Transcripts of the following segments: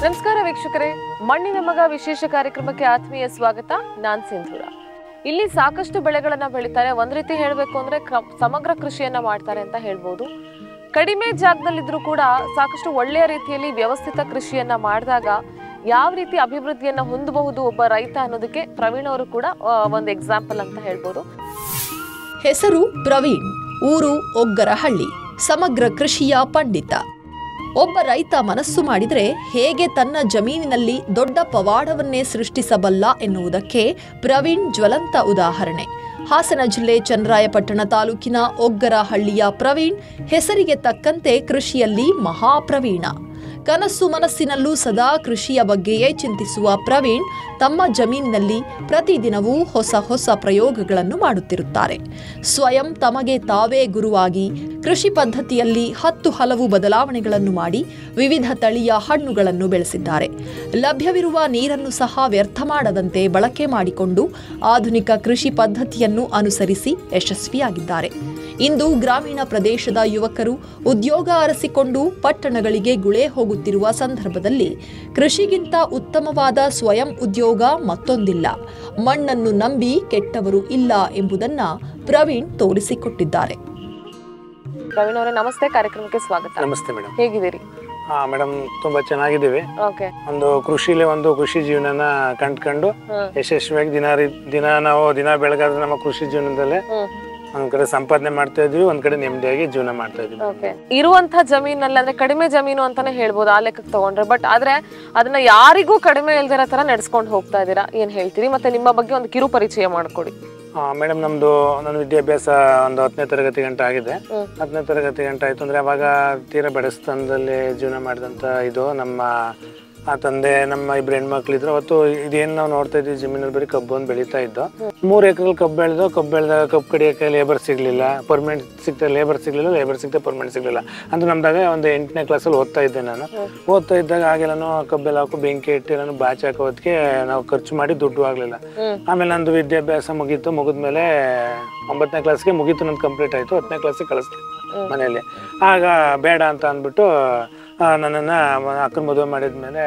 ನಮಸ್ಕಾರ ವೀಕ್ಷಕರೇ ಮಣ್ಣಿನ ಮಗ ವಿಶೇಷ ಕಾರ್ಯಕ್ರಮಕ್ಕೆ ಆತ್ಮೀಯ ಸ್ವಾಗತ ನಾನ್ ಸಿಂಧೂರ ಇಲ್ಲಿ ಸಾಕಷ್ಟು ಬೆಳೆಗಳನ್ನ ಬೆಳಿತಾರೆ ಒಂದ್ ರೀತಿ ಹೇಳ್ಬೇಕು ಅಂದ್ರೆ ಕ್ರ- ಸಮಗ್ರ ಕೃಷಿಯನ್ನ ಮಾಡ್ತಾರೆ ಅಂತ ಹೇಳ್ಬೋದು ಕಡಿಮೆ ಜಾಗದಲ್ಲಿದ್ರೂ ಕೂಡ ಸಾಕಷ್ಟು ಒಳ್ಳೆಯ ರೀತಿಯಲ್ಲಿ ವ್ಯವಸ್ಥಿತ ಕೃಷಿಯನ್ನ ಮಾಡಿದಾಗ ಯಾವ ರೀತಿ ಅಭಿವೃದ್ಧಿಯನ್ನ ಹೊಂದಬಹುದು ಒಬ್ಬ ರೈತ ಅನ್ನೋದಕ್ಕೆ ಪ್ರವೀಣ್ ಅವರು ಕೂಡ ಆ, ಒಂದು ಎಕ್ಸಾಂಪಲ್ ಅಂತ ಹೇಳ್ಬೋದು ಹೆಸರು ಪ್ರವೀಣ್ ಊರು ಒಗ್ಗರಹಳ್ಳಿ ಸಮಗ್ರ ಕೃಷಿಯ ಪಂಡಿತ ಒಬ್ಬ ರೈತ ಮನಸ್ಸು ಮಾಡಿದರೆ ಹೇಗೆ ತನ್ನ ಜಮೀನಿನಲ್ಲಿ ದೊಡ್ಡ ಪವಾಡವನ್ನೇ ಸೃಷ್ಟಿಸಬಲ್ಲ ಎನ್ನುವುದಕ್ಕೆ ಪ್ರವೀಣ್ ಜ್ವಲಂತ ಉದಾಹರಣೆ ಹಾಸನ ಜಿಲ್ಲೆ ಚನ್ನರಾಯಪಟ್ಟಣ ತಾಲೂಕಿನ ಒಗ್ಗರಹಳ್ಳಿಯ ಪ್ರವೀಣ್ ಹೆಸರಿಗೆ ತಕ್ಕಂತೆ ಕೃಷಿಯಲ್ಲಿ ಮಹಾಪ್ರವೀಣ ಕನಸು ಮನಸ್ಸಿನಲ್ಲೂ ಸದಾ ಕೃಷಿಯ ಬಗ್ಗೆಯೇ ಚಿಂತಿಸುವ ಪ್ರವೀಣ್ ತಮ್ಮ ಜಮೀನಿನಲ್ಲಿ ಪ್ರತಿದಿನವೂ ಹೊಸ ಹೊಸ ಪ್ರಯೋಗಗಳನ್ನು ಮಾಡುತ್ತಿರುತ್ತಾರೆ ಸ್ವಯಂ ತಮಗೆ ತಾವೇ ಗುರುವಾಗಿ ಕೃಷಿ ಪದ್ಧತಿಯಲ್ಲಿ ಹತ್ತು ಹಲವು ಬದಲಾವಣೆಗಳನ್ನು ಮಾಡಿ ವಿವಿಧ ತಳಿಯ ಹಣ್ಣುಗಳನ್ನು ಬೆಳೆಸಿದ್ದಾರೆ ಲಭ್ಯವಿರುವ ನೀರನ್ನು ಸಹ ವ್ಯರ್ಥ ಮಾಡದಂತೆ ಬಳಕೆ ಮಾಡಿಕೊಂಡು ಆಧುನಿಕ ಕೃಷಿ ಪದ್ಧತಿಯನ್ನು ಅನುಸರಿಸಿ ಯಶಸ್ವಿಯಾಗಿದ್ದಾರೆ ಇಂದು ಗ್ರಾಮೀಣ ಪ್ರದೇಶದ ಯುವಕರು ಉದ್ಯೋಗ ಅರಸಿಕೊಂಡು ಪಟ್ಟಣಗಳಿಗೆ ಗುಳೆ ಹೋಗುತ್ತಿರುವ ಸಂದರ್ಭದಲ್ಲಿ ಕೃಷಿಗಿಂತ ಉತ್ತಮವಾದ ಸ್ವಯಂ ಉದ್ಯೋಗ ಮತ್ತೊಂದಿಲ್ಲ ಮಣ್ಣನ್ನು ನಂಬಿ ಕೆಟ್ಟವರು ಇಲ್ಲ ಎಂಬುದನ್ನ ಪ್ರವೀಣ್ ತೋರಿಸಿಕೊಟ್ಟಿದ್ದಾರೆ ಪ್ರವೀಣ್ ಅವರೇ ನಮಸ್ತೆ ಕಾರ್ಯಕ್ರಮಕ್ಕೆ ಸ್ವಾಗತ ನಮಸ್ತೆ ಮೇಡಮ್ ಹೇಗಿದ್ದೀರಿ ಹಾ ಮೇಡಮ್ ತುಂಬಾ ಚೆನ್ನಾಗಿದ್ದೀವಿ ಓಕೆ ಒಂದು ಕೃಷಿಲಿ ಒಂದು ಕೃಷಿ ಜೀವನನ ಕಂಡ್ಕೊಂಡು ಹ್ಮ್ ಯಶಸ್ವಿಯಾಗಿ ದಿನ ರಿ- ದಿನ ನಾವು ದಿನ ಬೆಳಗಾದ್ರೆ ನಮ್ಮ ಕೃಷಿ ಜೀವನದಲ್ಲೇ ಹ್ಮ್ ಒಂದ್ ಕಡೆ ಸಂಪಾದನೆ ಮಾಡ್ತಾ ಇದೀವಿ ಒಂದ್ ಕಡೆ ನೆಮ್ಮದಿಯಾಗಿ ಜೀವನ ಮಾಡ್ತಾ ಇದೀವಿ ಓಕೆ ಇರುವಂತ ಜಮೀನಲ್ಲಿ ಅಂದ್ರೆ ಕಡಿಮೆ ಜಮೀನು ಅಂತಾನೆ ಹೇಳ್ಬೋದು ಆ ಲೆಕ್ಕಕ್ಕೆ ತಗೊಂಡ್ರೆ ಬಟ್ ಆದ್ರೆ ಅದನ್ನ ಯಾರಿಗೂ ಕಡಿಮೆ ಇಲ್ದಿರೋ ತರ ನಡ್ಸ್ಕೊಂಡು ಹೋಗ್ತಾ ಇದ್ದೀರಾ ಏನ್ ಹೇಳ್ತೀರಿ ಮತ್ತೆ ನಿಮ್ಮ ಬಗ್ಗೆ ಒಂದು ಕಿರು ಪರಿಚಯ ಮಾಡ್ಕೊಡಿ ಮೇಡಮ್ ನಮ್ದು ನನ್ನ ವಿದ್ಯಾಭ್ಯಾಸ ಒಂದು ಹತ್ತನೇ ತರಗತಿ ಗಂಟೆ ಆಗಿದೆ ಹ್ಮ್. ಹತ್ತನೇ ತರಗತಿ ಗಂಟೆ ಆಯ್ತು ಅಂದ್ರೆ ಅವಾಗ ತೀರಾ ಬಡಸ್ತನದಲ್ಲಿ ಜೀವನ ಮಾಡಿದಂತ ಇದು ನಮ್ಮ ಆ ತಂದೆ ನಮ್ಮ ಇಬ್ರು ಹೆಣ್ಮಕ್ಳಿದ್ರು ಅವತ್ತು ಇದೇನು ನಾವು ನೋಡ್ತಾ ಇದ್ವಿ ಜಮೀನಲ್ಲಿ ಬರೀ ಕಬ್ಬು ಒಂದು ಬೆಳೀತಾ ಇದ್ದು ಮೂರು ಎಕರೆ ಕಬ್ಬು ಬೆಳೆದು ಕಬ್ಬು ಬೆಳೆದಾಗ ಕಬ್ಬು ಕಡಿಯೋಕೆ ಲೇಬರ್ ಸಿಗ್ಲಿಲ್ಲ ಪರ್ಮನೆಂಟ್ ಸಿಗ್ತಾ ಲೇಬರ್ ಸಿಗ್ಲಿಲ್ಲ ಲೇಬರ್ ಸಿಗ್ತಾ ಪರ್ಮನೆಂಟ್ ಸಿಗ್ಲಿಲ್ಲ ಅಂತ ನಮ್ದಾಗ ಒಂದು ಎಂಟನೇ ಕ್ಲಾಸಲ್ಲಿ ಓದ್ತಾ ಇದ್ದೆ ನಾನು ಓದ್ತಾ ಇದ್ದಾಗ ಆಗೆಲ್ಲನೂ ಕಬ್ಬೆಲ್ಲ ಹಾಕು ಬೆಂಕಿ ಇಟ್ಟು ನಾನು ಬಾಚಿ ಹಾಕೋದಕ್ಕೆ ನಾವು ಖರ್ಚು ಮಾಡಿ ದುಡ್ಡು ಆಗಲಿಲ್ಲ ಹ್ಮ್ ಆಮೇಲೆ ನಂದು ವಿದ್ಯಾಭ್ಯಾಸ ಮುಗೀತು ಮುಗಿದ್ಮೇಲೆ ಒಂಬತ್ತನೇ ಕ್ಲಾಸ್ಗೆ ಮುಗೀತು ನಂದು ಕಂಪ್ಲೀಟ್ ಆಯಿತು ಹತ್ತನೇ ಕ್ಲಾಸಿಗೆ ಕಳಿಸ್ದೆ ಮನೆಯಲ್ಲಿ ಆಗ ಬೇಡ ಅಂತ ಅಂದ್ಬಿಟ್ಟು ನನ್ನನ್ನು ಅಕ್ಕನ ಮದುವೆ ಮಾಡಿದ್ಮೇಲೆ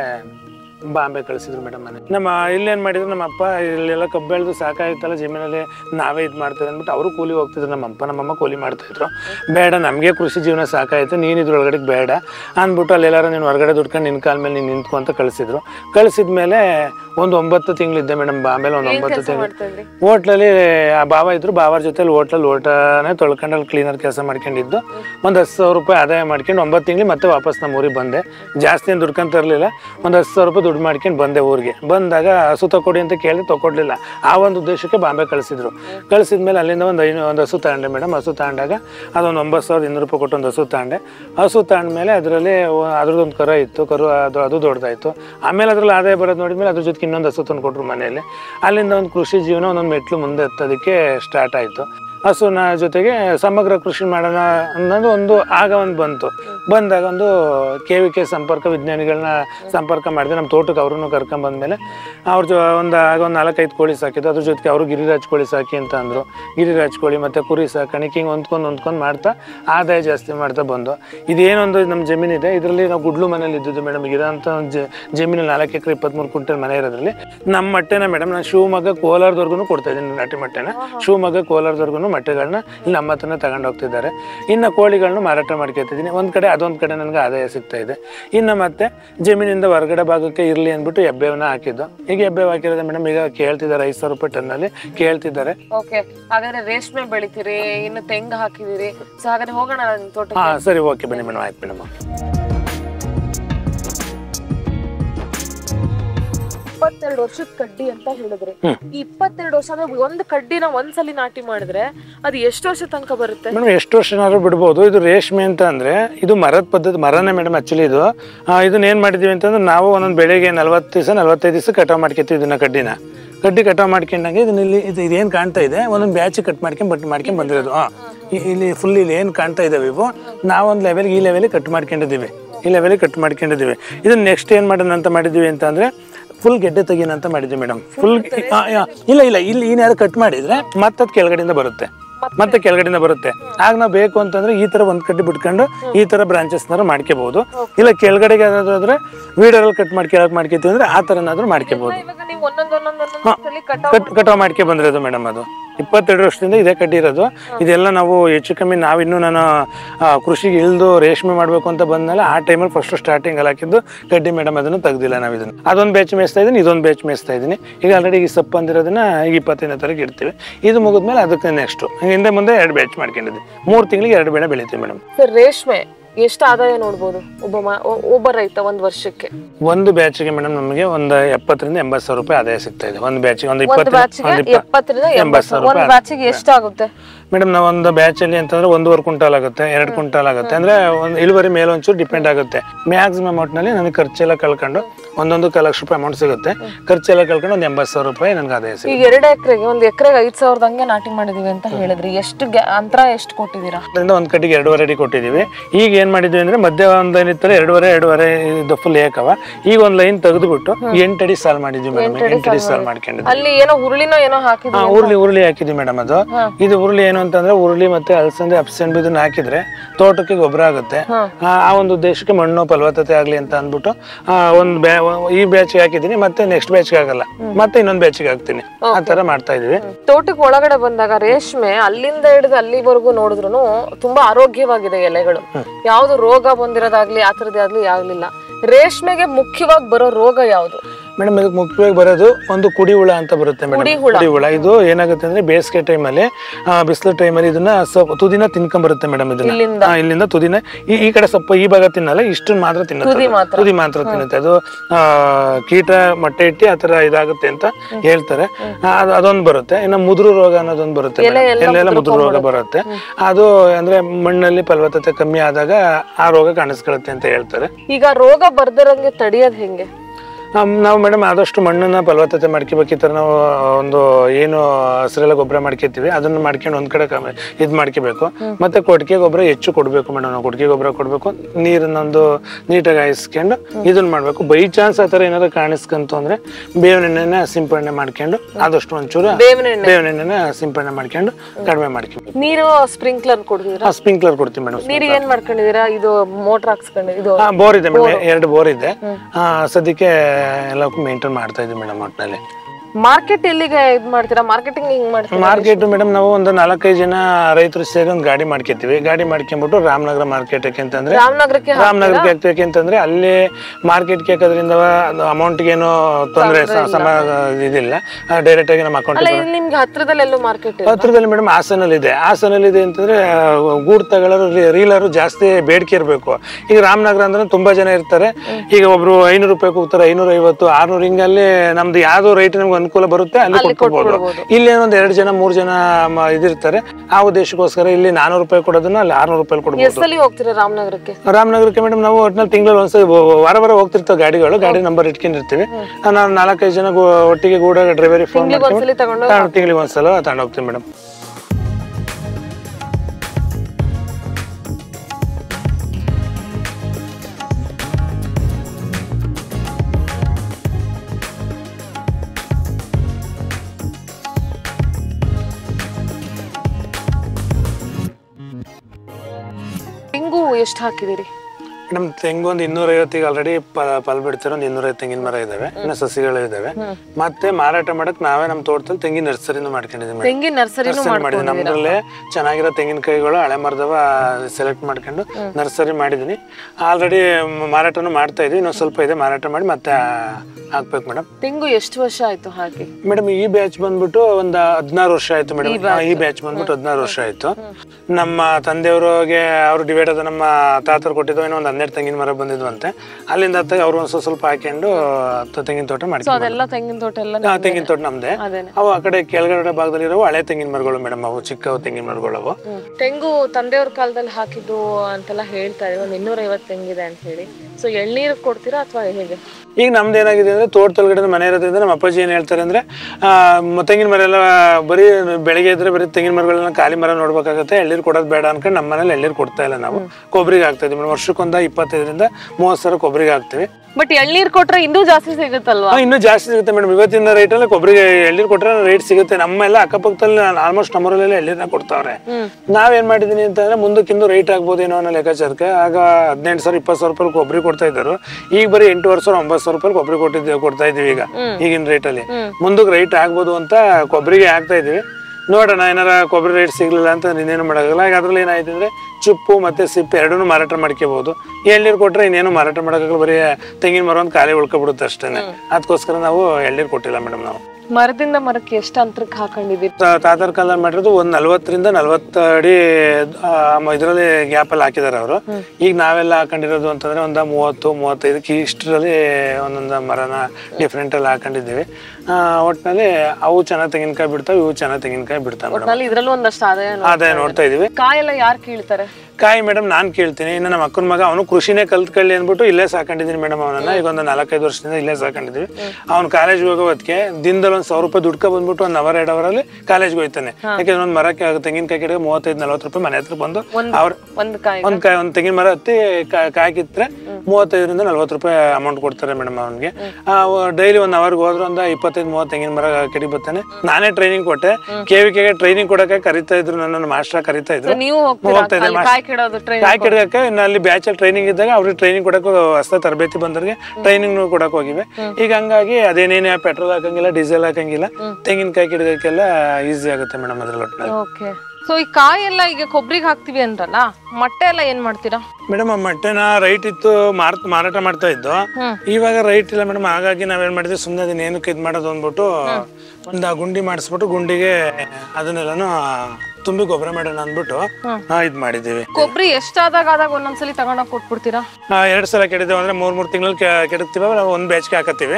ಬಾಂಬೆ ಕಳಿಸಿದ್ರು ಮೇಡಮ್ ಮನೆ ನಮ್ಮ ಇಲ್ಲೇನು ಮಾಡಿದ್ರು ನಮ್ಮ ಅಪ್ಪ ಇಲ್ಲೆಲ್ಲ ಕಬ್ಬು ಬೆಳೆದು ಸಾಕಾಯ್ತಲ್ಲ ಜಮೀನಲ್ಲಿ ನಾವೇ ಇದು ಮಾಡ್ತೀವಿ ಅಂದ್ಬಿಟ್ಟು ಅವರು ಕೂಲಿ ಹೋಗ್ತಿದ್ರು ನಮ್ಮ ಅಪ್ಪ ನಮ್ಮಮ್ಮ ಕೂಲಿ ಮಾಡ್ತಾಯಿದ್ರು ಬೇಡ ನಮಗೆ ಕೃಷಿ ಜೀವನ ಸಾಕಾಯ್ತು ನೀನು ಇದ್ರೊಳಗಡೆ ಬೇಡ ಅಂದ್ಬಿಟ್ಟು ಅಲ್ಲೆಲ್ಲಾರು ನೀನು ಹೊರಗಡೆ ದುಡ್ಕೊಂಡು ನಿನ್ನ ಕಾಲ ಮೇಲೆ ನೀನು ನಿಂತ್ಕೊ ಅಂತ ಕಳಿಸಿದ್ರು ಕಳಿಸಿದ ಮೇಲೆ ಒಂದು ಒಂಬತ್ತು ತಿಂಗಳಿದ್ದೆ ಮೇಡಮ್ ಬಾಂಬೆಲಿ ಒಂದು ಏನ್ ಒಂಬತ್ತು ಕೆಲಸ ತಿಂಗಳು ಮಾಡ್ತಾ ಇದ್ರಿ ಹೋಟ್ಲಲ್ಲಿ ಆ ಬಾವ ಇದ್ರು ಬಾವರ ಜೊತೆಲಿ ಹೋಟ್ಲಲ್ಲಿ ಓಟನೇ ತೊಳ್ಕೊಂಡು ಅಲ್ಲಿ ಕ್ಲೀನರ್ ಕೆಲಸ ಮಾಡ್ಕೊಂಡಿದ್ದು ಒಂದು ಹತ್ತು ಸಾವಿರ ರೂಪಾಯಿ ಆದಾಯ ಮಾಡ್ಕೊಂಡು ಒಂಬತ್ತು ತಿಂಗಳು ಮತ್ತೆ ವಾಪಸ್ ನಮ್ಮ ಊರಿಗೆ ಬಂದೆ ಜಾಸ್ತಿ ಏನು ದುಡ್ಕೊಂತ ಇರಲಿಲ್ಲ ಒಂದು ಹತ್ತು ಸಾವಿರ ರೂಪಾಯಿ ದುಡ್ಡು ಮಾಡ್ಕೊಂಡು ಬಂದೆ ಊರಿಗೆ ಬಂದಾಗ ಹಸು ತಕೊಡಿ ಅಂತ ಕೇಳಿ ತಗೊಡ್ಲಿಲ್ಲ ಆ ಒಂದು ಉದ್ದೇಶಕ್ಕೆ ಬಾಂಬೆ ಕಳಿಸಿದ್ರು ಕಳಿಸಿದ್ಮೇಲೆ ಅಲ್ಲಿಂದ ಒಂದು ಐನೂ ಒಂದು ಹಸು ತಗೊಂಡೆ ಮೇಡಮ್ ಹಸು ತಗೊಂಡಾಗ ಅದೊಂದು ಒಂಬತ್ತು ಸಾವಿರದ ಇನ್ನೂರು ರೂಪಾಯಿ ಕೊಟ್ಟು ಒಂದು ಹಸು ತಗೊಂಡೆ ಹಸು ತಗೊಂಡ್ಮೇಲೆ ಅದರಲ್ಲಿ ಅದ್ರದ್ದು ಒಂದು ಕರು ಇತ್ತು ಕರು ಅದು ಅದು ದೊಡ್ಡದಾಯಿತು ಆಮೇಲೆ ಅದ್ರಲ್ಲಿ ಆದಾಯ ಬರೋದು ನೋಡಿದ್ಮೇಲೆ ಅದ್ರ ಜೊತೆಗೆ ಇನ್ನೊಂದು ಹಸು ತಂದು ಕೊಟ್ಟರು ಮನೆಯಲ್ಲಿ ಅಲ್ಲಿಂದ ಒಂದು ಕೃಷಿ ಜೀವನ ಒಂದೊಂದು ಮೆಟ್ಲು ಮುಂದೆ ಹತ್ತೋದಕ್ಕೆ ಸ್ಟಾರ್ಟ್ ಆಯಿತು ಹಸುನ ಜೊತೆಗೆ ಸಮಗ್ರ ಕೃಷಿ ಮಾಡೋಣ ಅನ್ನೋದು ಒಂದು ಆಗ ಒಂದು ಬಂತು ಬಂದಾಗ ಒಂದು ಕೆ ವಿ ಕೆ ಸಂಪರ್ಕ ವಿಜ್ಞಾನಿಗಳನ್ನ ಸಂಪರ್ಕ ಮಾಡಿದೆ ನಮ್ಮ ತೋಟಕ್ಕೆ ಅವ್ರನ್ನು ಕರ್ಕೊಂಡ್ ಬಂದ್ಮೇಲೆ ಅವ್ರ ಜೊ ಒಂದು ಆಗ ಒಂದು ನಾಲ್ಕೈದು ಕೋಳಿ ಸಾಕಿದ್ದು ಅದ್ರ ಜೊತೆಗೆ ಅವರು ಗಿರಿರಾಜ್ ಕೋಳಿ ಸಾಕಿ ಅಂತ ಅಂದರು ಗಿರಿರಾಜ್ ಕೋಳಿ ಮತ್ತು ಕುರಿ ಸಾಕಾಣಿಕೆ ಹಿಂಗೆ ಹೊಂದ್ಕೊಂಡು ಹೊಂದ್ಕೊಂಡು ಮಾಡ್ತಾ ಆದಾಯ ಜಾಸ್ತಿ ಮಾಡ್ತಾ ಬಂದು ಇದೇನೊಂದು ನಮ್ಮ ಜಮೀನಿದೆ ಇದರಲ್ಲಿ ನಾವು ಗುಡ್ಲು ಮನೇಲಿ ಇದ್ದಿದ್ದು ಮೇಡಮ್ ಇರೋಂಥ ಒಂದು ಜ ಜಮೀನಲ್ಲಿ ನಾಲ್ಕು ಎಕರೆ ಇಪ್ಪತ್ತ್ಮೂರು ಕ್ವಿಂಟಲ್ ಮನೆ ಇರೋದ್ರಲ್ಲಿ ನಮ್ಮ ಮೊಟ್ಟೆನ ಮೇಡಮ್ ನಾನು ಶಿವಮೊಗ್ಗ ಕೋಲಾರದವರೆಗೂ ಕೊಡ್ತಾ ಇದ್ದೀನಿ ನಾಟಿ ಮೊಟ್ಟೆನ ಶಿವಮೊಗ್ಗ ಕೋಲಾರದವರೆಗೂ ಮೊಟ್ಟೆಗಳನ್ನ ಇಲ್ಲಿ ನಮ್ಮ ಹತ್ರನೇ ತಗೊಂಡು ಹೋಗ್ತಿದ್ದಾರೆ ಇನ್ನು ಕೋಳಿಗಳನ್ನ ಮಾರಾಟ ಮಾಡ್ಕೊತಿದ್ದೀನಿ ಒಂದು ಕಡೆ ಅದೊಂದು ಕಡೆ ನನಗೆ ಆದಾಯ ಸಿಗ್ತಾ ಇದೆ ಇನ್ನು ಮತ್ತೆ ಜಮೀನಿಂದ ಹೊರಗಡೆ ಭಾಗಕ್ಕೆ ಇರಲಿ ಅಂದ್ಬಿಟ್ಟು ಎಬ್ಬೆವನ್ನ ಹಾಕಿದ್ದು ಈಗ ಎಬ್ಬೆ ಹಾಕಿರೋದು ಮೇಡಮ್ ಈಗ ಕೇಳ್ತಿದ್ದಾರೆ ಐದು ಸಾವಿರ ರೂಪಾಯಿ ಟನ್ನಲ್ಲಿ ಕೇಳ್ತಿದ್ದಾರೆ ಓಕೆ ಹಾಗಾದ್ರೆ ರೇಷ್ಮೆ ಬೆಳಿತೀರಿ ಇನ್ನು ತೆಂಗು ಹಾಕಿದಿರಿ ಸೊ ಹಾಗಾದ್ರೆ ಹೋಗೋಣ ನಿಮ್ ತೋಟ ಹಾಂ ಸರಿ ಓಕೆ ಬನ್ನಿ ಮೇಡಮ್ ಆಯ್ತು ಮೇಡಮ್ ಇಪ್ಪತ್ತೆರಡು ವರ್ಷದ ಕಡ್ಡಿ ಅಂತ ಹೇಳಿದ್ರಿ ಹ್ಮ್. ಈ ಇಪ್ಪತ್ತೆರಡು ವರ್ಷ ಅಂದ್ರೆ ಒಂದು ಕಡ್ಡಿನ ಒಂದ್ಸಲಿ ನಾಟಿ ಮಾಡಿದ್ರೆ ಅದು ಎಷ್ಟು ವರ್ಷ ತನಕ ಬರುತ್ತೆ ಮೇಡಮ್ ಎಷ್ಟು ವರ್ಷನಾದ್ರೂ ಬಿಡ್ಬೋದು ಇದು ರೇಷ್ಮೆ ಅಂತ ಅಂದ್ರೆ ಇದು ಮರದ ಪದ್ಧತಿ ಮರನೇ ಮೇಡಮ್ ಆಕ್ಚುಲಿ ಇದು ಆ, ಇದನ್ನ ಏನ್ ಮಾಡಿದೀವಿ ಅಂತಂದ್ರೆ ನಾವು ಒಂದೊಂದು ಬೆಳೆಗೆ ನಲ್ವತ್ತು ದಿವಸ ನಲ್ವತ್ತೈದು ದಿವಸ ಕಟಾವ್ ಮಾಡ್ಕೊತೀವಿ ಇದನ್ನ ಕಡ್ಡಿನ ಕಡ್ಡಿ ಕಟಾವ್ ಮಾಡ್ಕೊಂಡಾಗ ಇದನ್ನ ಇಲ್ಲಿ ಇದು ಇದೇನು ಕಾಣ್ತಾ ಇದೆ ಒಂದೊಂದು ಬ್ಯಾಚ್ ಕಟ್ ಮಾಡ್ಕೊಂಡು ಬಟ್ ಮಾಡ್ಕೊಂಡು ಬಂದಿರೋದು ಹಾಂ ಇಲ್ಲಿ ಫುಲ್ ಇಲ್ಲಿ ಏನು ಕಾಣ್ತಾ ಇದಾವೆ ಇವು ನಾವೊಂದು ಲೆವೆಲ್ಗೆ ಈ ಲೆವೆಲಿಗೆ ಕಟ್ ಮಾಡ್ಕೊಂಡಿದ್ದೀವಿ ಈ ಲೆವೆಲಿಗೆ ಕಟ್ ಮಾಡ್ಕೊಂಡಿದ್ದೀವಿ ಇದನ್ನ ನೆಕ್ಸ್ಟ್ ಏನು ಮಾಡೋಣ ಅಂತ ಮಾಡಿದ್ದೀವಿ ಅಂತ ಅಂದ್ರೆ ಫುಲ್ ಗೆಡ್ಡೆ ತೆಗೀನ ಅಂತ ಮಾಡಿದ್ವಿ ಮೇಡಮ್ ಫುಲ್ ಇಲ್ಲ ಇಲ್ಲ ಇಲ್ಲಿ ಏನಾದ್ರು ಕಟ್ ಮಾಡಿದ್ರೆ ಮತ್ತೆ ಅದು ಕೆಳಗಡೆಯಿಂದ ಬರುತ್ತೆ ಮತ್ತೆ ಕೆಳಗಡೆಯಿಂದ ಬರುತ್ತೆ ಆಗ ನಾವು ಬೇಕು ಅಂತಂದ್ರೆ ಈ ತರ ಒಂದ್ ಕಡ್ಡಿ ಬಿಟ್ಕೊಂಡು ಈ ತರ ಬ್ರಾಂಚಸ್ನಾರು ಮಾಡ್ಕೋಬಹುದು ಇಲ್ಲ ಕೆಳಗಡೆಗೆ ಏನಾದ್ರು ಆದ್ರೆ ವೀಡರಲ್ಲಿ ಕಟ್ ಮಾಡಿ ಕೆಳಗೆ ಮಾಡ್ಕೊತೀವಿ ಅಂದ್ರೆ ಆ ತರನಾದ್ರೂ ಮಾಡ್ಕೋಬಹುದು ಇವಾಗ ನೀವು ಒಂದೊಂದ್ ಒಂದೊಂದ್ ಒಂದೊಂದ್ಸಲಿ ಕಟಾವ್ ಕಟ್ ಕಟಾವ್ ಮಾಡ್ಕೆ ಬಂದಿರೋದು ಮೇಡಮ್ ಅದು ಇಪ್ಪತ್ತೆರಡು ವರ್ಷದಿಂದ ಇದೇ ಕಡ್ಡಿ ಇರೋದು ಇದೆಲ್ಲ ನಾವು ಹೆಚ್ಚು ಕಮ್ಮಿ ನಾವಿನ್ನೂ ನಾನು ಆ, ಕೃಷಿಗೆ ಇಳಿದು ರೇಷ್ಮೆ ಮಾಡಬೇಕು ಅಂತ ಬಂದ್ಮೇಲೆ ಆ ಟೈಮಲ್ಲಿ ಫಸ್ಟ್ ಸ್ಟಾರ್ಟಿಂಗ್ ಅಲ್ಲಿ ಹಾಕಿದ್ದು ಕಡ್ಡಿ ಮೇಡಮ್ ಅದನ್ನು ತೆಗ್ದಿಲ್ಲ ನಾವು ಇದನ್ನು ಅದೊಂದು ಬ್ಯಾಚ್ ಮೇಯಿಸ್ತಾ ಇದ್ದೀನಿ ಇದೊಂದು ಬ್ಯಾಚ್ ಮೇಯಿಸ್ತಾ ಇದ್ದೀನಿ ಈಗ ಆಲ್ರೆಡಿ ಈ ಸೊಪ್ಪು ಅಂದಿರೋದನ್ನ ಈಗ ಇಪ್ಪತ್ತೈದನೇ ತಾರೀಕು ಇಡ್ತೀವಿ ಇದು ಮುಗಿದ್ಮೇಲೆ ಅದಕ್ಕೆ ನೆಕ್ಸ್ಟ್ ಹಿಂದೆ ಮುಂದೆ ಎರಡು ಬ್ಯಾಚ್ ಮಾಡ್ಕೊಂಡಿದ್ವಿ ಮೂರು ತಿಂಗಳಿಗೆ ಎರಡು ಬೆಳೆ ಬೆಳಿತೀವಿ ಮೇಡಮ್ ಸರ್ ರೇಷ್ಮೆ ಎಷ್ಟು ಆದಾಯ ನೋಡ್ಬೋದು ಒಬ್ಬ ಮ- ಒ- ಒಬ್ಬ ರೈತ ಒಂದ್ ವರ್ಷಕ್ಕೆ ಒಂದು ಬ್ಯಾಚ್ಗೆ ಮೇಡಮ್ ನಮಗೆ ಒಂದು ಎಪ್ಪತ್ತರಿಂದ ಎಂಬತ್ತು ಸಾವಿರ ರೂಪಾಯಿ ಆದಾಯ ಸಿಗ್ತಾ ಇದೆ ಒಂದು ಬ್ಯಾಚಿಗೆ ಒಂದು ಒಂದ್ ಇಪ್ಪತ್ತು ಬ್ಯಾಚ್ಗೆ ಒಂದು ಇಪ್ಪ ಎಪ್ಪತ್ತರಿಂದ ಎಂಬತ್ತು ಎಂಬತ್ತು ಸಾವಿರ ಒಂದ್ ರೂಪಾಯಿ ಬ್ಯಾಚಿಗೆ ಎಷ್ಟಾಗುತ್ತೆ ಮೇಡಮ್ ನಾವು ಒಂದು ಬ್ಯಾಚ್ ಅಲ್ಲಿ ಅಂತಂದ್ರೆ ಒಂದೂವರೆ ಕ್ವಿಂಟಾಲ್ ಆಗುತ್ತೆ ಎರಡು ಕ್ವಿಂಟಾಲ್ ಆಗುತ್ತೆ ಅಂದ್ರೆ ಒಂದು ಇಳುವರಿ ಮೇಲೆ ಒಂಚೂರು ಡಿಪೆಂಡ್ ಆಗುತ್ತೆ ಮ್ಯಾಕ್ಸಿಮಮ್ ಅಮೌಂಟ್ ನಲ್ಲಿ ನನಗೆ ಖರ್ಚೆಲ್ಲ ಕಳ್ಕೊಂಡು ಒಂದೊಂದು ಕಾಲು ಲಕ್ಷ ರೂಪಾಯಿ ಅಮೌಂಟ್ ಸಿಗುತ್ತೆ ಖರ್ಚೆಲ್ಲ ಕಳ್ಕೊಂಡು ಒಂದು ಎಂಬತ್ತು ಸಾವಿರ ರೂಪಾಯಿ ನನಗೆ ಆದಾಯ ಸಿಗುತ್ತೆ ಈಗ ಎರಡು ಎಕರೆಗೆ ಒಂದ್ ಎಕರೆಗೆ ಐದ್ ಸಾವಿರದ ಹಂಗೆ ನಾಟಿ ಮಾಡಿದೀವಿ ಅಂತ ಹೇಳಿದ್ರಿ ಎಷ್ಟು ಗ್ಯಾ- ಅಂತರ ಎಷ್ಟು ಕೊಟ್ಟಿದ್ದೀರಾ ಅದರಿಂದ ಒಂದು ಕಟ್ಟಿಗೆ ಎರಡೂವರೆ ಅಡಿ ಕೊಟ್ಟಿದ್ದೀವಿ ಈಗ ಏನ್ ಮಾಡಿದ್ವಿ ಅಂದ್ರೆ ಮಧ್ಯ ಒಂದು ಲೈನ್ ಇತ್ತಲ್ಲ ಎರಡೂವರೆ ಎರಡೂವರೆ ಇದು ಫುಲ್ ಏಕವ ಈಗ ಒಂದು ಲೈನ್ ತೆಗೆದುಬಿಟ್ಟು ಎಂಟು ಅಡಿ ಸಾಲ್ ಮಾಡಿದ್ವಿ ಮೇಡಮ್ ಎಂಟು ಅಡಿ ಸಾಲ್ ಮಾಡ್ಕೊಂಡಿದ್ವಿ ಅಲ್ಲಿ ಏನೋ ಹುರುಳಿನೋ ಏನೋ ಹಾಕಿದ್ವಿ ಹಾ ಉರುಳಿ ಉರುಳಿ ಹಾಕಿದ್ವಿ ಮೇಡಮ್ ಅದು ಇದು ಉರುಳಿ ಏನು ಅಂತಂದ್ರೆ ಉರುಳಿ ಮತ್ತೆ ಅಲಸಂದೆ ಅಪ್ಸೆಂಡ್ ಇದನ್ನ ಹಾಕಿದ್ರೆ ತೋಟಕ್ಕೆ ಗೊಬ್ಬರ ಆಗುತ್ತೆ ಆ ಆ ಒಂದು ಉದ್ದೇಶಕ್ಕೆ ಮಣ್ಣು ಫಲವತ್ತತೆ ಆಗ್ಲಿ ಅಂತ ಅಂದ್ಬಿಟ್ಟು ಆ, ಒಂದ್ ಬ್ಯಾ ಈ ಬ್ಯಾಚ್ಗೆ ಹಾಕಿದೀನಿ ಮತ್ತೆ ನೆಕ್ಸ್ಟ್ ಬ್ಯಾಚ್ಗೆ ಆಗಲ್ಲ ಮತ್ತೆ ಇನ್ನೊಂದ್ ಬ್ಯಾಚ್ಗೆ ಹಾಕ್ತೀನಿ ಆ ತರ ಮಾಡ್ತಾ ಇದೀವಿ ತೋಟಕ್ಕೆ ಒಳಗಡೆ ಬಂದಾಗ ರೇಷ್ಮೆ ಅಲ್ಲಿಂದ ಹಿಡಿದು ಅಲ್ಲಿವರೆಗೂ ನೋಡಿದ್ರು ತುಂಬಾ ಆರೋಗ್ಯವಾಗಿದೆ ಎಲೆಗಳು ಯಾವ್ದು ರೋಗ ಬಂದಿರೋದಾಗ್ಲಿ ಆ ಥರದ್ದೇ ಆಗ್ಲಿ ಆಗ್ಲಿಲ್ಲ ರೇಷ್ಮೆಗೆ ಮುಖ್ಯವಾಗಿ ಬರೋ ರೋಗ ಯಾವುದು ಮೇಡಮ್ ಇದಕ್ಕೆ ಮುಖ್ಯವಾಗಿ ಬರೋದು ಒಂದು ಕುಡಿ ಹುಳ ಅಂತ ಬರುತ್ತೆ ಮೇಡಮ್ ಕುಡಿ ಹುಳ. ಕುಡಿ ಹುಳ ಇದು ಏನಾಗುತ್ತೆ ಅಂದ್ರೆ ಬೇಸಿಗೆ ಟೈಮಲ್ಲಿ ಬಿಸಿಲು ಟೈಮಲ್ಲಿ ಇದನ್ನ ಸ್ವಲ್ಪ ತುದಿನ ತಿನ್ಕೊಂಡ್ ಬರುತ್ತೆ ಮೇಡಮ್ ಇದನ್ನ ಇಲ್ಲಿಂದ? ಆ, ಇಲ್ಲಿಂದ ತುದಿನ ಈ ಈ ಕಡೆ ಸ್ವಲ್ಪ ಈ ಭಾಗ ತಿನ್ನಲ್ಲ ಇಷ್ಟನ್ನ ಮಾತ್ರ ತಿನ್ನುತ್ತೆ ತುದಿ ಅದು. ಮಾತ್ರ. ತುದಿ ಮಾತ್ರ ತಿನ್ನುತ್ತೆ ಅದು ಆ, ಕೀಟ ಮೊಟ್ಟೆ ಇಟ್ಟಿ ಆ ತರ ಇದಾಗುತ್ತೆ ಅಂತ ಹೇಳ್ತಾರೆ ಆ, ಅದು ಅದೊಂದು ಬರುತ್ತೆ ಇನ್ನು ಮುದುರು ರೋಗ ಅನ್ನೋದೊಂದು ಬರುತ್ತೆ ಎಲೆ madam. ಎಲ್ಲ ಎಲ್ಲೆಲ್ಲ ಮುದುರು ರೋಗ ಬರುತ್ತೆ ಅದು ಅಂದ್ರೆ ಮಣ್ಣಲ್ಲಿ ಫಲವತ್ತತೆ ಕಮ್ಮಿ ಆದಾಗ ಆ ರೋಗ ಕಾಣಿಸ್ಕೊಳ್ಳುತ್ತೆ ಅಂತ ಹೇಳ್ತಾರೆ ಈಗ ರೋಗ ಬರ್ದಿರಂಗೆ ತಡಿಯೋದ್ ಹೆಂಗೆ ಆಮ್, ನಾವು ಮೇಡಮ್ ಆದಷ್ಟು ಮಣ್ಣನ್ನ ಫಲವತ್ತತೆ ಮಾಡ್ಕೋಬೇಕು ಈ ಥರ ನಾವು ಒಂದು ಏನು ಹಸಿರೆಲ್ಲ ಗೊಬ್ಬರ ಮಾಡ್ಕೊತೀವಿ ಅದನ್ನ ಮಾಡ್ಕೊಂಡು ಒಂದ್ ಕಡೆ ಕಮ್ಮಿ ಇದು ಮಾಡ್ಕೋಬೇಕು ಮತ್ತೆ ಕೊಟ್ಟಿಗೆ ಗೊಬ್ಬರ ಹೆಚ್ಚು ಕೊಡಬೇಕು ಮೇಡಮ್ ನಾವು ಕೊಟ್ಟಿಗೆ ಗೊಬ್ಬರ ಕೊಡಬೇಕು ನೀರನ್ನೊಂದು ನೀಟಾಗಿ ಹಾಯಿಸ್ಕೊಂಡು ಇದನ್ನ ಮಾಡಬೇಕು ಬೈ ಚಾನ್ಸ್ ಆ ಥರ ಏನಾದ್ರು ಕಾಣಿಸ್ಕಂತು ಅಂದ್ರೆ ಬೇವಿನ ಎಣ್ಣೆನ ಸಿಂಪಡಣೆ ಮಾಡ್ಕೊಂಡು ಆದಷ್ಟು ಒಂಚೂರು ಬೇವಿನ ಎಣ್ಣೆ ಬೇವಿನ ಎಣ್ಣೆನ ಸಿಂಪಡಣೆ ಮಾಡ್ಕೊಂಡು ಕಡಿಮೆ ಮಾಡ್ಕೋಬೇಕು ನೀರು ಸ್ಪ್ರಿಂಕ್ಲರ್ ಕೊಡ್ತಿದ್ರ ಸ್ಪ್ರಿಂಕ್ಲರ್ ಕೊಡ್ತೀವಿ ಮೇಡಮ್ ನೀರು ಏನ್ ಮಾಡ್ಕೊಂಡಿದೀರಾ ಇದು ಮೋಟರ್ ಹಾಕ್ಸ್ಕೊಂಡು ಇದು ಹಾ ಬೋರ್ ಇದೆ ಮೇಡಮ್ ಎರಡು ಬೋರ್ ಇದೆ ಆ, ಸದ್ಯಕ್ಕೆ ಎಲ್ಲಕ್ಕೂ ಮೇಂಟೈನ್ ಮಾಡ್ತಾ ಇದ್ದೀವಿ ಮೇಡಮ್ ಒಟ್ಟಿನಲ್ಲಿ ಮಾರ್ಕೆಟ್ ಎಲ್ಲಿಗೆ ಇದ್ ಮಾಡ್ತೀರಾ ಮಾರ್ಕೆಟಿಂಗ್ ಹಿಂಗ್ ಮಾಡ್ತೀರಾ ಮಾರ್ಕೆಟ್ ಮೇಡಮ್ ನಾವು ಒಂದು ನಾಲ್ಕೈದು ಜನ ರೈತರು ಸೇರಿ ಒಂದು ಗಾಡಿ ಮಾಡ್ಕೊತೀವಿ ಗಾಡಿ ಮಾಡ್ಕೊಂಡ್ಬಿಟ್ಟು ರಾಮನಗರ ಮಾರ್ಕೆಟ್ ಅಂತಂದ್ರೆ ರಾಮನಗರಕ್ಕೆ ರಾಮನಗರಕ್ಕೆ ಹಾಕ್ಬೇಕು ಅಂತಂದ್ರೆ ಅಲ್ಲಿ ಮಾರ್ಕೆಟ್ಗೆ ಹಾಕೋದ್ರಿಂದ ಅಮೌಂಟ್ಗೆ ಏನೋ ತೊಂದರೆ ಸಮ ಇದಿಲ್ಲ ಡೈರೆಕ್ಟ್ ಆಗಿ ನಮ್ಮ ಅಕೌಂಟ್ ಅಲ್ಲ ಇದು ನಿಮ್ಗೆ ಹತ್ರದಲ್ಲಿ ಎಲ್ಲೂ ಮಾರ್ಕೆಟ್ ಹತ್ರದಲ್ಲಿ ಮೇಡಮ್ ಹಾಸನಲ್ಲಿ ಇದೆ ಹಾಸನಲ್ಲಿ ಇದೆ ಅಂತಂದ್ರೆ ಗೂಡ್ ತಗೊಳ್ಳೋರು ರೀಲರು ಜಾಸ್ತಿ ಬೇಡಿಕೆ ಇರಬೇಕು ಈಗ ರಾಮನಗರ ಅಂದ್ರೆ ತುಂಬಾ ಜನ ಇರ್ತಾರೆ ಈಗ ಒಬ್ರು ಐನೂರು ರೂಪಾಯಿ ಹೋಗ್ತಾರೆ ಐನೂರ ಐವತ್ತು ಆರ್ನೂರು ಹಿಂಗಲ್ಲಿ ನಮ್ದು ಯಾವ್ದು ರೈಟ್ ನಮ್ಗೆ ಅನುಕೂಲ ಬರುತ್ತೆ ಅಲ್ಲಿ ಕೊಟ್ಕೊಬೋದು ಇಲ್ಲಿ ಒಂದು ಎರಡು ಜನ ಮೂರು ಜನ ಮ- ಇದಿರ್ತಾರೆ ಆ ಉದ್ದೇಶಕ್ಕೋಸ್ಕರ ಇಲ್ಲಿ ನಾನೂರು ರೂಪಾಯಿ ಕೊಡೋದನ್ನ ಅಲ್ಲಿ ಆರ್ನೂರು ರೂಪಾಯಿ ಕೊಡ್ಬೋದು ಎಷ್ಟಲ್ಲಿ ಹೋಗ್ತೀರಾ ರಾಮನಗರಕ್ಕೆ ರಾಮನಗರಕ್ಕೆ ಮೇಡಮ್ ನಾವು ಒಟ್ಟಿನಲ್ಲಿ ತಿಂಗಳಲ್ಲಿ ಒಂದ್ಸಲ ವಾರ ವಾರ ಹೋಗ್ತಿರ್ತೇವೆ ಗಾಡಿಗಳು ಗಾಡಿ ನಂಬರ್ ಇಟ್ಕೊಂಡಿರ್ತೀವಿ ನಾವು ನಾಲ್ಕೈದು ಜನ ಗು- ಒಟ್ಟಿಗೆ ಕೂಡ ಡ್ರೈವರಿಗೆ ಫೋನ್ ತಿಂಗ್ಳಿಗೆ ಒಂದ್ಸಲಿ ತಗೊಂಡು ತಿಂಗಳಿಗೆ ಒಂದ್ಸಲ ತಗೊಂಡು ಹೋಗ್ತೀವಿ ಮೇಡಮ್ ತೆಂಗು ಎಷ್ಟು ಹಾಕಿದಿರಿ ಮೇಡಮ್ ತೆಂಗು ಒಂದು ಇನ್ನೂರೈವತ್ತಿಗೆ ಆಲ್ರೆಡಿ ಫಲ್ ಬಿಡ್ತಿರೋ ಒಂದು ಇನ್ನೂರೈವತ್ತು ತೆಂಗಿನ ಮರ ಇದಾವೆ ಇನ್ನು ಸಸಿಗಳು ಇದಾವೆ ಮತ್ತೆ ಮಾರಾಟ ಮಾಡಕ್ ನಾವೇ ನಮ್ಮ ತೋಟದಲ್ಲಿ ತೆಂಗಿನ ನರ್ಸರಿನೂ ಮಾಡ್ಕೊಂಡಿದ್ದೀವಿ ಮೇಡಮ್ ತೆಂಗಿನ ನರ್ಸರಿನೂ ನರ್ಸರಿ ಮಾಡಿದ್ವಿ ನಮ್ಮದ್ರಲ್ಲೇ ಚೆನ್ನಾಗಿರೋ ತೆಂಗಿನಕಾಯಿಗಳು ಹಳೆ ಮರದವ ಸೆಲೆಕ್ಟ್ ಮಾಡ್ಕೊಂಡು ನರ್ಸರಿ ಮಾಡಿದೀನಿ ಆಲ್ರೆಡಿ ಮಾರಾಟನೂ ಮಾಡ್ತಾ ಇದೀವಿ ಇನ್ನೊಂದು ಸ್ವಲ್ಪ ಇದೆ ಮಾರಾಟ ಮಾಡಿ ಮತ್ತೆ ಹಾಕ್ಬೇಕು ಮೇಡಮ್ ತೆಂಗು ಎಷ್ಟು ವರ್ಷ ಆಯ್ತು ಹಾಕಿ ಮೇಡಮ್ ಈ ಬ್ಯಾಚ್ ಬಂದ್ಬಿಟ್ಟು ಒಂದು ಹದಿನಾರು ವರ್ಷ ಆಯ್ತು ಮೇಡಮ್ ಈ ಬ್ಯಾಚ್ ಬಂದ್ಬಿಟ್ಟು ಹದಿನಾರು ವರ್ಷ ಆಯ್ತು ನಮ್ಮ ತಂದೆಯವ್ರಿಗೆ ಅವ್ರು ಡಿವೈಡ್ ಆದ ನಮ್ಮ ತಾತರು ಕೊಟ್ಟಿದ್ದು ಏನೋ ಒಂದು ಹನ್ನೆರಡು ತೆಂಗಿನ ಮರ ಬಂದಿದ್ವಂತೆ ಅಲ್ಲಿಂದ ಹತ್ತಾಗ ಅವ್ರು ಒಂದು ಸ್ವಲ್ಪ ಹಾಕೊಂಡು ಹತ್ತು ತೆಂಗಿನ ತೋಟ ಮಾಡಿ ಅದೆಲ್ಲ ತೆಂಗಿನ ತೋಟ ಎಲ್ಲ ಆ, ತೆಂಗಿನ ತೋಟ ನಮ್ದೆ ಅದೇನೆ ಅವು ಆ ಕಡೆ ಕೆಳಗಡೆ ಭಾಗದಲ್ಲಿರೋ ಹಳೆ ತೆಂಗಿನ ಮರಗಳು ಮೇಡಮ್ ಅವು ಚಿಕ್ಕ ತೆಂಗಿನ ಮರಗಳು ಅವು ತೆಂಗು ತಂದೆಯವ್ರ ಕಾಲದಲ್ಲಿ ಹಾಕಿದ್ದು ಅಂತೆಲ್ಲ ಹೇಳ್ತಾ ಇದ್ದಾರೆ ಒಂದು ಇನ್ನೂರ ಐವತ್ತು ತೆಂಗಿದೆ ಅಂತ ಹೇಳಿ ಸೊ ಎಳ್ನೀರು ಕೊಡ್ತೀರಾ ಅಥವಾ ಹೇಗೆ ಈಗ ನಮ್ದು ಏನಾಗಿದೆ ಅಂದ್ರೆ ತೋಟದೊಳಗಡೆ ಮನೆ ಇರೋದ್ರಿಂದ ನಮ್ಮ ಅಪ್ಪಾಜಿ ಏನ್ ಹೇಳ್ತಾರೆ ಅಂದ್ರೆ ಆ, ಮ- ತೆಂಗಿನ ಮರ ಎಲ್ಲ ಬರೀ ಬೆಳಿಗ್ಗೆ ಇದ್ರೆ ಬರೀ ತೆಂಗಿನ ಮರಗಳನ್ನ ಖಾಲಿ ಮರ ನೋಡ್ಬೇಕಾಗತ್ತೆ ಎಳ್ನೀರು ಎಳ್ನೀರು ಕೊಡೋದು ಬೇಡ ಅನ್ಕೊಂಡು ನಮ್ಮ ಮನೇಲಿ ಎಳ್ನೀರು ಕೊಡ್ತಾ ಇಲ್ಲ ನಾವು ಕೊಬ್ಬರಿಗೆ ಹಾಕ್ತಾ ಇದೀವಿ ಮೇಡಮ್ ವರ್ಷಕ್ಕೊಂದ ಇಪ್ಪತ್ತೈದರಿಂದ ಮೂವತ್ತು ಸಾವಿರ ಕೊಬ್ಬರಿಗೆ ಹಾಕ್ತೀವಿ ಬಟ್ ಎಳ್ನೀರ್ ಕೊಟ್ರೆ ಇನ್ನೂ ಜಾಸ್ತಿ ಸಿಗುತ್ತಲ್ವಾ ಹಾ, ಇನ್ನೂ ಜಾಸ್ತಿ ಸಿಗುತ್ತೆ ಮೇಡಮ್ ಇವತ್ತಿನ ರೇಟಲ್ಲಿ ಕೊಬ್ಬರಿಗೆ ಎಳ್ನೀರು ಕೊಟ್ಟರೆ ರೇಟ್ ಸಿಗುತ್ತೆ ನಮ್ಮೆಲ್ಲ ಅಕ್ಕಪಕ್ಕದಲ್ಲಿ ಆಲ್ಮೋಸ್ಟ್ ನಮ್ಮೂರಲ್ಲೆಲ್ಲ ಎಳ್ನೀರನ್ನ ಕೊಡ್ತಾವ್ರೆ ನಾವೇನ್ ಮಾಡಿದೀನಿ ಅಂತಂದ್ರೆ ಮುಂದಕ್ಕಿಂದು ರೇಟ್ ಆಗ್ಬೋದೇನೋ ಅನ್ನೋ ಲೆಕ್ಕಾಚಾರಕ್ಕೆ ಆಗ ಹದಿನೆಂಟು ಸಾವಿರ ಇಪ್ಪತ್ತು ಸಾವಿರ ರೂಪಾಯಿ ಕೊಬ್ಬರಿ ಕೊಡ್ತಾ ಇದ್ದರು ಈಗ ಬರೀ ಎಂಟೂವರೆ ಸಾವಿರ ಒಂಬತ್ತು ಸಾವಿರ ರೂಪಾಯಿ ಕೊಬ್ಬರಿ ಕೊಟ್ಟಿದ್ದೀವಿ ಕೊಡ್ತಾ ಇದೀವಿ ಈಗ ಈಗಿನ ರೇಟಲ್ಲಿ ಮುಂದಕ್ಕೆ ರೈಟ್ ಆಗ್ಬೋದು ಅಂತ ಕೊಬ್ಬರಿಗೆ ಹಾಕ್ತಾ ಇದೀವಿ ನೋಡೋಣ ಏನಾರ ಕೊಬ್ಬರಿ ರೇಟ್ ಸಿಗ್ಲಿಲ್ಲ ಅಂತ ಇನ್ನೇನು ಮಾಡೋಕ್ಕಾಗಲ್ಲ ಈಗ ಅದ್ರಲ್ಲಿ ಏನಾಯ್ತು ಅಂದ್ರೆ ಚುಪ್ಪು ಮತ್ತೆ ಸಿಪ್ಪು ಎರಡೂ ಮಾರಾಟ ಮಾಡ್ಕೋಬಹುದು ಎಳ್ನೀರು ಕೊಟ್ರೆ ಇನ್ನೇನು ಮಾರಾಟ ಮಾಡೋಕ್ಕಾಗಲ್ಲ ಬರೀ ತೆಂಗಿನ ಮರ ಒಂದು ಖಾಲಿ ಉಳ್ಕೊಬಿಡುತ್ತೆ ಅಷ್ಟೇನೆ ಅದಕ್ಕೋಸ್ಕರ ನಾವು ಎಳ್ನೀರು ಕೊಟ್ಟಿಲ್ಲ ಮೇಡಮ್ ನಾವು ಮರದಿಂದ ಮರಕ್ಕೆ ಎಷ್ಟು ಅಂತರಕ್ಕೆ ಹಾಕೊಂಡಿದ್ದೀರಿ ತಾ- ತಾತರ ಕಾಲ ಮಾಡಿರೋದು ಒಂದ್ ನಲ್ವತ್ತರಿಂದ ನಲ್ವತ್ತ ಅಡಿ ಇದರಲ್ಲಿ ಗ್ಯಾಪ್ ಅಲ್ಲಿ ಹಾಕಿದಾರೆ ಅವರು ಈಗ ನಾವೆಲ್ಲ ಹಾಕೊಂಡಿರೋದು ಅಂತಂದ್ರೆ ಒಂದ ಮೂವತ್ತು ಮೂವತ್ತೈದಕ್ಕೆ ಇಷ್ಟರಲ್ಲಿ ಒಂದೊಂದು ಮರನ ಡಿಫ್ರೆಂಟ್ ಅಲ್ಲಿ ಹಾಕೊಂಡಿದ್ದೀವಿ ಆ, ಒಟ್ನಲ್ಲಿ ಅವು ಚೆನ್ನಾಗಿ ತೆಂಗಿನಕಾಯಿ ಬಿಡ್ತಾವೆ ಇವು ಚೆನ್ನಾಗಿ ತೆಂಗಿನಕಾಯಿ ಬಿಡ್ತಾವೆ ಮೇಡಮ್ ಒಟ್ನಲ್ಲಿ ಇದ್ರಲ್ಲೂ ಒಂದಷ್ಟು ಆದಾಯ ನೋಡ್ತಾ ಅದೇ ನೋಡ್ತಾ ಇದೀವಿ ಕಾಯೆಲ್ಲ ಯಾರು ಕೀಳ್ತಾರೆ ಕಾಯಿ ಮೇಡಮ್ ನಾನ್ ಕೇಳ್ತೀನಿ ಇನ್ನು ನಮ್ಮ ಅಕ್ಕನ ಮಗ ಅವನು ಕೃಷಿನೇ ಕಲ್ತ್ಕೊಳ್ಳಿ ಅಂದ್ಬಿಟ್ಟು ಇಲ್ಲೇ ಸಾಕೊಂಡಿದ್ದೀನಿ ಮೇಡಮ್ ಅವನನ್ನ ಈಗ ಒಂದು ನಾಲ್ಕೈದು ವರ್ಷದಿಂದ ಇಲ್ಲೇ ಸಾಕೊಂಡಿದ್ವಿ ಅವ್ನು ಕಾಲೇಜ್ ಹೋಗೋ ಹೊತ್ತಿಗೆ ದಿನದಲ್ಲಿ ಒಂದು ಸಾವಿರ ರೂಪಾಯಿ ದುಡ್ಕ ಬಂದ್ಬಿಟ್ಟು ಒಂದು ಅವರ್ ಎರಡು ಅವರಲ್ಲಿ ಕಾಲೇಜ್ಗೆ ಹೋಯ್ತಾನೆ ಯಾಕೆಂದ್ರೆ ಒಂದು ಮರಕ್ಕೆ ತೆಂಗಿನಕಾಯಿ ಗಿಡಕ್ಕೆ ಮೂವತ್ತೈದು ನಲ್ವತ್ತು ರೂಪಾಯಿ ಮನೆ ಹತ್ರ ಬಂದು ಅವ್ರ ಒಂದು ಕಾಯಿ ಒಂದ್ ಕಾಯಿ ಒಂದ್ ತೆಂಗಿನ ಮರ ಹತ್ತಿ ಕಾ- ಕಾಯಿ ಕಿತ್ರೆ ಮೂವತ್ತೈದರಿಂದ ನಲ್ವತ್ತು ರೂಪಾಯಿ ಅಮೌಂಟ್ ಕೊಡ್ತಾರೆ ಮೇಡಮ್ ಅವನಿಗೆ ಡೈಲಿ ಒಂದ್ ಅವರ್ಗೆ ಹೋದ್ರೆ ಒಂದು ಇಪ್ಪತ್ತೈದು ಮೂವತ್ತು ತೆಂಗಿನ ಮರ ಕಡಿ ಬರ್ತಾನೆ ನಾನೇ ಟ್ರೈನಿಂಗ್ ಕೊಟ್ಟೆ ಕೆವಿಕೆಗೆ ಟ್ರೈನಿಂಗ್ ಕೊಡಕ್ಕೆ ಕರಿತಾ ಇದ್ರು ನನ್ನ ಮಾಸ್ಟರ್ ಕರಿತಾ ಇದ್ರು ನೀವು ಹೋಗ್ತೀರಾ ಹೋಗ್ತಾ ಇದ್ದೆ ಅಲ್ಲಿ ಕಾಯಿ ಕೆಡೋದು ಟ್ರೈನ್ ಕಾಯಿ ಕೆಡಗಕ್ಕೆ ಇನ್ನು ಅಲ್ಲಿ ಬ್ಯಾಚ್ ಅಲ್ಲಿ ಟ್ರೈನಿಂಗ್ ಇದ್ದಾಗ ಅವ್ರಿಗೆ ಟ್ರೈನಿಂಗ್ ಕೊಡಕ್ಕೆ ಹೊಸ ತರಬೇತಿ ಬಂದವ್ರಿಗೆ ಟ್ರೈನಿಂಗ್ ಕೊಡಕ್ ಹೋಗಿವೆ ಈಗ ಹಂಗಾಗಿ ಅದೇನೇನೇ ಪೆಟ್ರೋಲ್ ಹಾಕಂಗಿಲ್ಲ ಡೀಸೆಲ್ ಹಾಕಂಗಿಲ್ಲ ತೆಂಗಿನಕಾಯಿ ಕಿಡಗಕ್ಕೆಲ್ಲ ಈಸಿ ಆಗುತ್ತೆ ಮೇಡಮ್ ಅದ್ರಲ್ಲಿ ಒಟ್ಟಿನಲ್ಲಿ ಓಕೆ ಸೊ ಈ ಕಾಯಿ ಎಲ್ಲ ಈಗ ಕೊಬ್ಬರಿಗೆ ಹಾಕ್ತಿವಿ ಅಂದ್ರಲ್ಲ ಮೊಟ್ಟೆ ಎಲ್ಲ ಏನ್ ಮಾಡ್ತೀರಾ ಮೇಡಮ್ ಆ ಮೊಟ್ಟೆನ ರೈಟ್ ಇತ್ತು ಮಾರ್ ಮಾರಾಟ ಮಾಡ್ತಾ ಇದ್ದು ಇವಾಗ ರೈಟ್ ಇಲ್ಲ ಮೇಡಮ್ ಹಾಗಾಗಿ ನಾವೇನ್ ಮಾಡಿದ್ವಿ ಸುಮ್ಮನೆ ಅದನ್ನ ಏನಕ್ಕೆ ಇದ್ ಮಾಡೋದು ಅಂದ್ಬಿಟ್ಟು ಒಂದು ಆ ಗುಂಡಿ ಮಾಡಿಸ್ಬಿಟ್ಟು ಗುಂಡಿಗೆ ಅದನ್ನೆಲ್ಲಾನು ತುಂಬಿ ಗೊಬ್ಬರ ಮಾಡೋಣ ಅಂದ್ಬಿಟ್ಟು ಆ, ಇದ್ ಮಾಡಿದೀವಿ ಕೊಬ್ಬರಿ ಎಷ್ಟಾದಾಗ ಆದಾಗ ಒಂದೊಂದ್ಸಲಿ ತಗೊಂಡೋಗಿ ಕೊಟ್ಬಿಡ್ತೀರಾ ಆ, ಎರಡ್ ಸಲ ಕೆಡಿದ್ದೇವೆ ಅಂದ್ರೆ ಮೂರ್ ಮೂರ್ ತಿಂಗಳು ಕೆಡಕ್ತಿವ ನಾವು ಒಂದ್ ಬ್ಯಾಚ್ಗೆ ಹಾಕತ್ತೀವಿ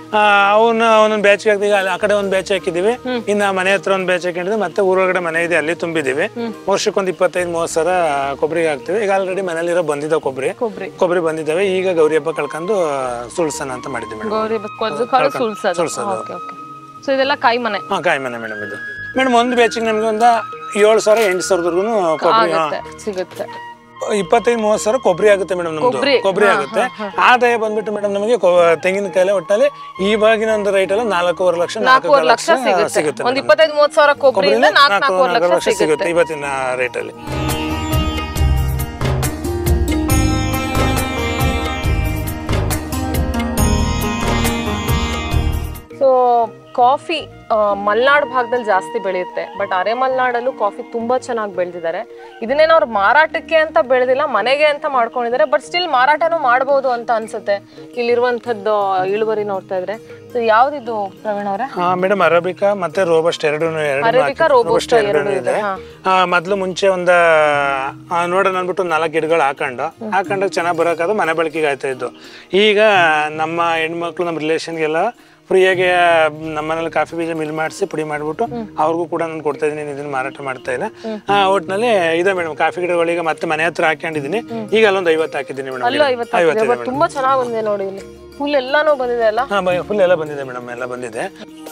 ಅವನ್ನ ಒಂದೊಂದ್ ಬ್ಯಾಚ್ ಹಾಕ್ತೀವಿ ಅಲ್ಲಿ ಆ ಕಡೆ ಒಂದ್ ಬ್ಯಾಚ್ ಹಾಕಿದೀವಿ ಇನ್ನ ಮನೆ ಹತ್ರ ಒಂದ್ ಬ್ಯಾಚ್ ಹಾಕೊಂಡಿದ್ವಿ ಮತ್ತೆ ಊರೊಳಗಡೆ ಮನೆ ಇದೆ ಅಲ್ಲಿ ತುಂಬಿದೀವಿ ವರ್ಷಕ್ಕೊಂದ್ ಇಪ್ಪತ್ತೈದು ಮೂವತ್ ಸಾವಿರ ಕೊಬ್ಬರಿಗೆ ಹಾಕ್ತಿವಿ ಈಗ ಆಲ್ರೆಡಿ ಮನೇಲಿರೋ ಬಂದಿದ್ದಾವೆ ಕೊಬ್ಬರಿ ಕೊಬ್ಬರಿ ಕೊಬ್ಬರಿ ಬಂದಿದ್ದಾವೆ ಈಗ ಗೌರಿ ಹಬ್ಬ ಕಳ್ಕೊಂಡು ಸುಳ್ಸನ ಅಂತ ಮಾಡಿದ್ವಿ ಮೇಡಮ್ ಗೌರಿ ಕೊದ್ದು ಕಾಳು ಸುಳ್ಸೋದು ಸುಳ್ಸೋದು. ಓಕೆ ಓಕೆ ಸೊ ಇದೆಲ್ಲ ಕಾಯಿ ಮನೆ ಹಾ ಕಾಯಿ ಮನೆ ಮೇಡಮ್ ಇದು ಮೇಡಮ್ ಒಂದು ಬ್ಯಾಚಿಗೆ ನಮ್ಗೆ ಒಂದು ಏಳು ಸಾವಿರ ಎಂಟು ಸಾವಿರದವರೆಗೂ ಕೊಬ್ಬರಿ ಆಗುತ್ತೆ ಸಿಗುತ್ತೆ ಇಪ್ಪತ್ತೈದು ಮೂವತ್ತು ಸಾವಿರ ಕೊಬ್ಬರಿ ಆಗುತ್ತೆ ಮೇಡಮ್ ನಮ್ದು ಕೊಬ್ಬರಿ. ಕೊಬ್ಬರಿ ಆಗುತ್ತೆ ಆದಾಯ ಬಂದ್ಬಿಟ್ಟು ಮೇಡಮ್ ನಮಗೆ ತೆಂಗಿನಕಾಯಿ ಒಟ್ಟಲ್ಲಿ ಇವಾಗಿನ ಒಂದು ರೈಟ್ ಎಲ್ಲ ನಾಲ್ಕೂವರೆ ಲಕ್ಷ ನಾಲ್ಕೂವರೆ ನಾಲ್ಕು ಲಕ್ಷ ಸಿಗುತ್ತೆ ಸಿಗುತ್ತೆ ಒಂದ್ ಇಪ್ಪತ್ತೈದು ಮೂವತ್ ಸಾವಿರ ಕೊಬ್ಬರಿಯಿಂದ ನಾಲ್ಕು ನಾಲ್ಕೂವರೆ ನಾಲ್ಕು ಲಕ್ಷ ಲಕ್ಷ ಸಿಗುತ್ತೆ ಸಿಗುತ್ತೆ ಇವತ್ತಿನ ರೇಟಲ್ಲಿ ಸೊ ಕಾಫಿ ಮಲ್ನಾಡ್ ಭಾಗದಲ್ಲಿ ಜಾಸ್ತಿ ಬೆಳೆಯುತ್ತೆ ಬಟ್ ಅರೆ ಮಲ್ನಾಡಲ್ಲೂ ಕಾಫಿ ತುಂಬಾ ಚೆನ್ನಾಗಿ ಬೆಳೆದಿದ್ದಾರೆ ಇದನ್ನೇನು ಅವ್ರು ಮಾರಾಟಕ್ಕೆ ಅಂತ ಬೆಳೆದಿಲ್ಲ ಮನೆಗೆ ಅಂತ ಮಾಡ್ಕೊಂಡಿದ್ದಾರೆ ಬಟ್ ಸ್ಟಿಲ್ ಮಾರಾಟನೂ ಮಾಡ್ಬೋದು ಅಂತ ಅನ್ಸುತ್ತೆ ಇಲ್ಲಿರುವಂಥದ್ದು ಇಳುವರಿ ನೋಡ್ತಾ ಇದ್ರೆ ಸೊ ಯಾವ್ದಿದು ಪ್ರವೀಣ್ ಅವರೇ ಹಾ ಮೇಡಮ್ ಅರಬಿಕಾ ಮತ್ತೆ ರೋಬಸ್ಟ್ ಎರಡು ಅರೇಬಿಕಾ, ರೋಬಸ್ಟಾ ಎರಡು ಇದೆ ಆ, ಮೊದ್ಲು ಮುಂಚೆ ಒಂದ ಆ, ನೋಡೋಣ ಅಂದ್ಬಿಟ್ಟು ನಾಲ್ಕು ಗಿಡಗಳು ಹಾಕೊಂಡು ಹಾಕೊಂಡಾಗ ಚೆನ್ನಾಗಿ ಬರೋಕಾದ ಮನೆ ಬಳಕೆಗೆ ಆಯ್ತಾ ಇದ್ದು ಈಗ ನಮ್ಮ ಹೆಣ್ಮಕ್ಳು ನಮ್ಮ ರಿಲೇಷನ್ಗೆಲ್ಲ ಫ್ರೀಯಾಗಿ ನಮ್ಮ ಮನೇಲಿ ಕಾಫಿ ಬೀಜ ಮಿಲ್ ಮಾಡಿಸಿ ಪುಡಿ ಮಾಡಿಬಿಟ್ಟು ಅವ್ರಿಗೂ ಕೂಡ ನಾನು ಕೊಡ್ತಾ ಇದ್ದೀನಿ ಇದನ್ನ ಮಾರಾಟ ಮಾಡ್ತಾ ಇಲ್ಲ ಆ, ಒಟ್ನಲ್ಲಿ ಇದೆ ಮೇಡಮ್ ಕಾಫಿ ಗಿಡಗಳಿಗೆ ಮತ್ತೆ ಮನೆ ಹತ್ರ ಹಾಕೊಂಡಿದ್ದೀನಿ ಈಗ ಅಲ್ಲೊಂದು ಐವತ್ತು ಹಾಕಿದ್ದೀನಿ ಅಲ್ಲೂ ಮೇಡಮ್ ಐವತ್ತು ಹಾಕಿದೆ ಬಟ್ ತುಂಬಾ ಚೆನ್ನಾಗಿ ಬಂದಿದೆ ನೋಡಿ ಇಲ್ಲಿ ಫುಲ್ ಎಲ್ಲಾನು ಬಂದಿದೆ ಅಲ್ಲ ಹಾ ಫುಲ್ ಎಲ್ಲ ಬಂದಿದೆ ಮೇಡಮ್ ಎಲ್ಲ ಬಂದಿದೆ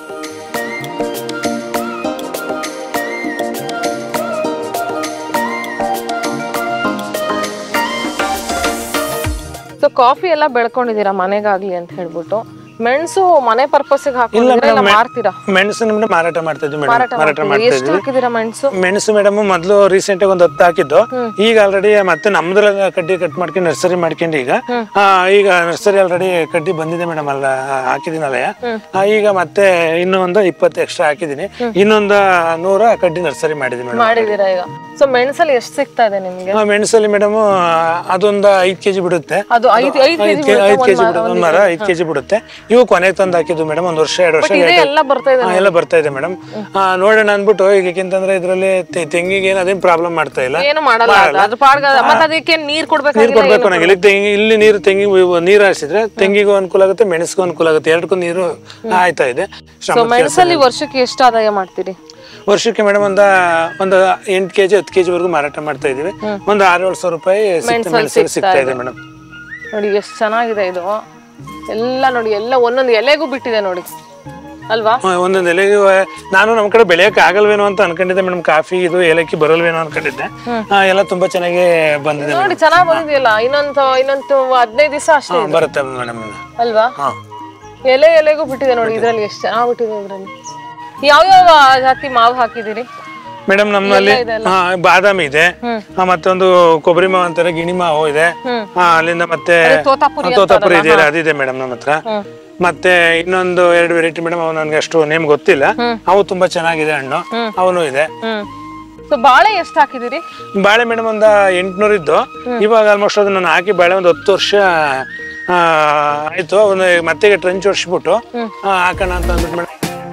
ಸೊ ಕಾಫಿ ಎಲ್ಲ ಬೆಳ್ಕೊಂಡಿದ್ದೀರಾ ಮನೆಗಾಗ್ಲಿ ಅಂತ ಹೇಳ್ಬಿಟ್ಟು ಮೆಣಸು ಮನೆ ಪರ್ಪಸ್ಗೆ ಹಾಕೊಂಡಿದ್ದೀರಾ ಇಲ್ಲ ಮಾರ್ತೀರಾ ಮೆಣಸನ್ನು ಮೇಡಮ್ ಮಾರಾಟ ಮಾಡ್ತಾ ಇದ್ವಿ ಮೇಡಮ್ ಮಾರಾಟ ಮಾರಾಟ ಮಾಡ್ತೀರಾ? ಮಾಡ್ತಾ ಎಷ್ಟು ಇದ್ವಿ ಹಾಕಿದ್ದೀರಾ ಮೆಣಸು ಮೆಣಸು ಮೇಡಮ್ ಮೊದಲು ರೀಸೆಂಟ್ ಆಗಿ ಒಂದು ಹತ್ತು ಹಾಕಿದ್ದು ಈಗ ಆಲ್ರೆಡಿ ಮತ್ತೆ ನಮ್ದ್ರಲ್ಲಿ ಕಡ್ಡಿ ಕಟ್ ಮಾಡ್ಕೊಂಡು ನರ್ಸರಿ ಮಾಡ್ಕೊಂಡು ಈಗ ಆ, ಈಗ ನರ್ಸರಿ ಆಲ್ರೆಡಿ ಕಡ್ಡಿ ಬಂದಿದೆ ಮೇಡಮ್ ಅಲ್ಲ ಹಾಕಿದಿನಲ್ಲ ಈಗ ಮತ್ತೆ ಇನ್ನೂ ಒಂದು ಇಪ್ಪತ್ತು ಎಕ್ಸ್ಟ್ರಾ ಹಾಕಿದೀನಿ ಇನ್ನೊಂದು ನೂರ ಕಡ್ಡಿ ನರ್ಸರಿ ಮಾಡಿದೀನಿ ಮೇಡಮ್ ಮಾಡಿದೀರಾ ಈಗ ಸೊ ಮೆಣಸಲ್ಲಿ ಎಷ್ಟು ಸಿಗ್ತಾ ಇದೆ ನಿಮ್ಗೆ ಮೆಣಸಲ್ಲಿ ಮೇಡಮ್ ಅದೊಂದು ಐದ್ ಕೆಜಿ ಬಿಡುತ್ತೆ ಅದು ಐದು ಐದು ಐದ್ ಕೆ- ಐದ್ ಕೆಜಿ ಬಿಡುತ್ತೆ ಒಂದ್ ಮರ ಐದ್ ಕೆಜಿ ಬಿಡುತ್ತೆ ಇವು ಕೊನೆಗೆ ತಂದು ಹಾಕಿದ್ವು ಮೇಡಮ್ ಒಂದ್ ವರ್ಷ ಎರಡು ವರ್ಷ ಇದೇ late ಎಲ್ಲ ಬರ್ತಾ ಇದೆ ಹಾ, ಎಲ್ಲ ಬರ್ತಾ ಇದೆ ಮೇಡಮ್ ನೋಡೋಣ ಅಂದ್ಬಿಟ್ಟು ಈಗ ಯಾಕೆಂತಂದ್ರೆ ಇದ್ರಲ್ಲಿ ತೆ- ತೆಂಗಿಗೆ ಏನು ಅದೇನ್ ಪ್ರಾಬ್ಲಮ್ ಮಾಡ್ತಾ ಇಲ್ಲ ಏನು ಮಾಡಲ್ಲ ಅದು. ಅದ್ರ ಪಾಡ್ಗ ಮತ್ತೆ ಅದಕ್ಕೆ ನೀರ್ ನೀರ್ ಕೊಡ್ಬೇಕಾಗಿಲ್ಲ ಕೊಡ್ಬೇಕು ನನಗೆ ಇಲ್ಲಿ ತೆಂಗಿ ಇಲ್ಲಿ ನೀರು ತೆಂಗಿ ನೀರು ಹಾರಿಸಿದ್ರೆ ತೆಂಗಿಗೂ ಅನುಕೂಲ ಆಗುತ್ತೆ ಮೆಣಸಿಗೂ ಅನುಕೂಲ ಆಗುತ್ತೆ ಎರಡಕ್ಕೂ ನೀರು ಆಯ್ತಾ ಇದೆ ಸೊ ಶ್ರಮ ಮೆಣಸಲ್ಲಿ ವರ್ಷಕ್ಕೆ ಎಷ್ಟು ಆದಾಯ ಮಾಡ್ತೀರಿ ವರ್ಷಕ್ಕೆ ಮೇಡಮ್ ಒಂದ ಒಂದು ಎಂಟು ಕೆಜಿ ಹತ್ತು ಕೆಜಿ ವರೆಗೂ ಮಾರಾಟ ಮಾಡ್ತಾ ಇದೀವಿ ಒಂದು ಆರು ಏಳು ಸಾವಿರ ರೂಪಾಯಿ ಸಿಕ್ತ- ಮೆಣಸಲ್ಲಿ ಸಿಗ್ತಾ ಇದೆ ಮೇಡಮ್ ನೋಡಿ ಎಷ್ಟು ಚೆನ್ನಾಗಿದೆ ಇದು ಎಲ್ಲ ನೋಡಿ ಎಲ್ಲ ಒಂದೊಂದು ಎಲೆಗೂ ಬಿಟ್ಟಿದೆ ನೋಡಿ ಅಲ್ವಾ ಆ, ಒಂದೊಂದು ಎಲೆಗೆ ನಾನು ನಮ್ಮ ಕಡೆ ಬೆಳೆಯಕ್ಕೆ ಆಗಲ್ವೇನೋ ಅಂತ ಅನ್ಕೊಂಡಿದ್ದೆ ಮೇಡಮ್ ಕಾಫಿ ಇದು ಏಲಕ್ಕಿ ಬರಲ್ವೇನೋ ಅನ್ಕೊಂಡಿದ್ದೆ ಆ, ಎಲ್ಲ ತುಂಬಾ ಚೆನ್ನಾಗಿ ಬಂದಿದೆ ನೋಡಿ ಚೆನ್ನಾಗ್ ಬಂದಿದೆಯಲ್ಲ ಇನ್ನೊಂದು ಇನ್ನೊಂದು ಹದಿನೈದು ದಿವಸ ಅಷ್ಟೇ ಹಾ, ಬರುತ್ತೆ ಮೇಡಮ್ ಅಲ್ವಾ ಹಾ ಎಲೆ ಎಲೆಗೂ ಬಿಟ್ಟಿದೆ ನೋಡಿ ಇದ್ರಲ್ಲಿ ಎಷ್ಟು ಚೆನ್ನಾಗ್ ಬಿಟ್ಟಿದೆ ಇದ್ರಲ್ಲಿ ಯಾವ್ಯಾವ ಜಾತಿ ಮಾವು ಹಾಕಿದಿರಿ ಮೇಡಮ್ ನಮ್ಮಲ್ಲಿ ಹಾ, ಬಾದಾಮಿ ಇದೆ ಹ್ಮ್. ಆ, ಮತ್ತೊಂದು ಕೊಬ್ಬರಿ ಮಾವು ಅಂತಾರೆ ಗಿಣಿ ಮಾವು ಇದೆ ಹ್ಮ್. ಆ, ಅಲ್ಲಿಂದ ಮತ್ತೆ ತೋತಾಪುರಿ ಆ, ತೋತಾಪುರಿ ಇದೆಯಲ್ಲ ಅದಿದೆ ಮೇಡಮ್ ನಮ್ಮ ಹತ್ರ ಹ್ಮ್. ಮತ್ತೆ ಇನ್ನೊಂದು ಎರಡು ವೆರೈಟಿ ಮೇಡಮ್ ಅವು ನನಗೆ ಅಷ್ಟು ನೇಮ್ ಗೊತ್ತಿಲ್ಲ ಅವು ತುಂಬಾ ಚೆನ್ನಾಗಿದೆ ಹಣ್ಣು ಅವನು ಇದೆ ಹ್ಮ್ ಸೊ ಬಾಳೆ ಎಷ್ಟು ಹಾಕಿದಿರಿ ಬಾಳೆ ಮೇಡಮ್ ಒಂದ ಎಂಟ್ನೂರು ಇದ್ದು ಇವಾಗ ಆಲ್ಮೋಸ್ಟ್ ಅದನ್ನ ನಾನು ಹಾಕಿ ಬಾಳೆ ಒಂದು ಹತ್ತು ವರ್ಷ ಆ, ಆಯ್ತು ಒಂದು ಮತ್ತೆ ಟ್ರೆಂಚ್ ಹೊಡ್ಸ್ಬಿಟ್ಟು ಆ, ಹಾಕೋಣ ಅಂತ ಅಂದ್ಬಿಟ್ಟು ಮೇಡಮ್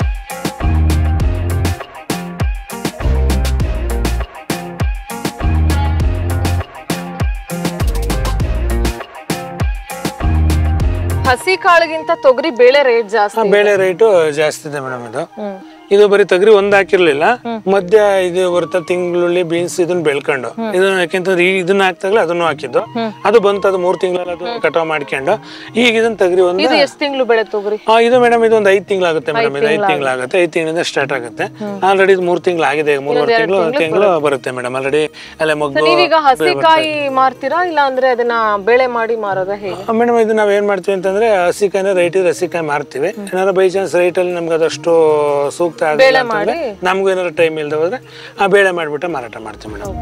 ಹಸಿ ಕಾಳಿಗಿಂತ ತೊಗರಿ ಬೇಳೆ ರೇಟ್ ಜಾಸ್ತಿ ಬೇಳೆ ರೇಟು ಜಾಸ್ತಿ ಇದೆ ಮೇಡಮ್ ಇದು ಹ್ಮ್ ಇದು ಬರೀ ತೊಗರಿ ಒಂದ್ ಹಾಕಿರ್ಲಿಲ್ಲ ಮಧ್ಯ ಇದು ಬರುತ್ತೆ ತಿಂಗಳಲ್ಲಿ ಬೀನ್ಸ್ ಇದನ್ನ ಬೆಳ್ಕೊಂಡು ಇದನ್ನ ಯಾಕೆಂತಂದ್ರೆ ಈಗ ಇದನ್ನ ಹಾಕ್ತಾಗಲೇ ಅದನ್ನು ಹಾಕಿದ್ದು ಅದು ಬಂತು ಅದು ಮೂರ್ ತಿಂಗಳಲ್ಲಿ ಅದು ಕಟಾವ್ ಮಾಡ್ಕೊಂಡು ಈಗ ಇದನ್ನ ತೊಗರಿ ಒಂದು ಇದು ಎಷ್ಟು ತಿಂಗಳು ಬೆಳೆ ತೊಗರಿ ಆ, ಇದು ಮೇಡಮ್ ಇದು ಒಂದು ಐದ್ ತಿಂಗಳಾಗುತ್ತೆ ಮೇಡಮ್ ಇದು ಐದ್ ತಿಂಗಳಾಗುತ್ತೆ ಐದ್ ತಿಂಗಳಿಂದ ಸ್ಟಾರ್ಟ್ ಆಗುತ್ತೆ ಆಲ್ರೆಡಿ ಇದು ಮೂರ್ ತಿಂಗಳು ಆಗಿದೆ ಮೂರುವರೆ ತಿಂಗಳು ತಿಂಗಳು ಬರುತ್ತೆ ಮೇಡಮ್ ಆಲ್ರೆಡಿ ಅಲ್ಲೇ ಮೊಗ್ಗು ನೀವೀಗ ಹಸಿ ಕಾಯಿ ಮಾರ್ತೀರಾ ಇಲ್ಲ ಅಂದ್ರೆ ಅದನ್ನ ಬೇಳೆ ಮಾಡಿ ಮಾರೋದ ಹೇಗೆ ಮೇಡಮ್ ಇದು ನಾವ್ ಏನ್ ಮಾಡ್ತೀವಿ ಅಂತಂದ್ರೆ ಹಸಿಕಾಯಿನ ರೈಟ್ ಇದ್ರೆ ಹಸಿಕಾಯಿ ಮಾರ್ತೀವಿ ಏನಾದ್ರು ಬೈ ಚಾನ್ಸ್ ರೈಟ್ ಅಲ್ಲಿ ನಮ್ಗೆ ಅದಷ್ಟು ಸೂಕ್ತ ಆಗಿಲ್ಲ ಅಂತಂದ್ರೆ ನಮಗೂ ಏನಾದ್ರು ಟೈಮ್ ಇಲ್ದ ಹೋದ್ರೆ ಆ ಬೇಳೆ ಮಾಡ್ಬಿಟ್ಟು ಮಾರಾಟ ಮಾಡ್ತೀವಿ ಮೇಡಮ್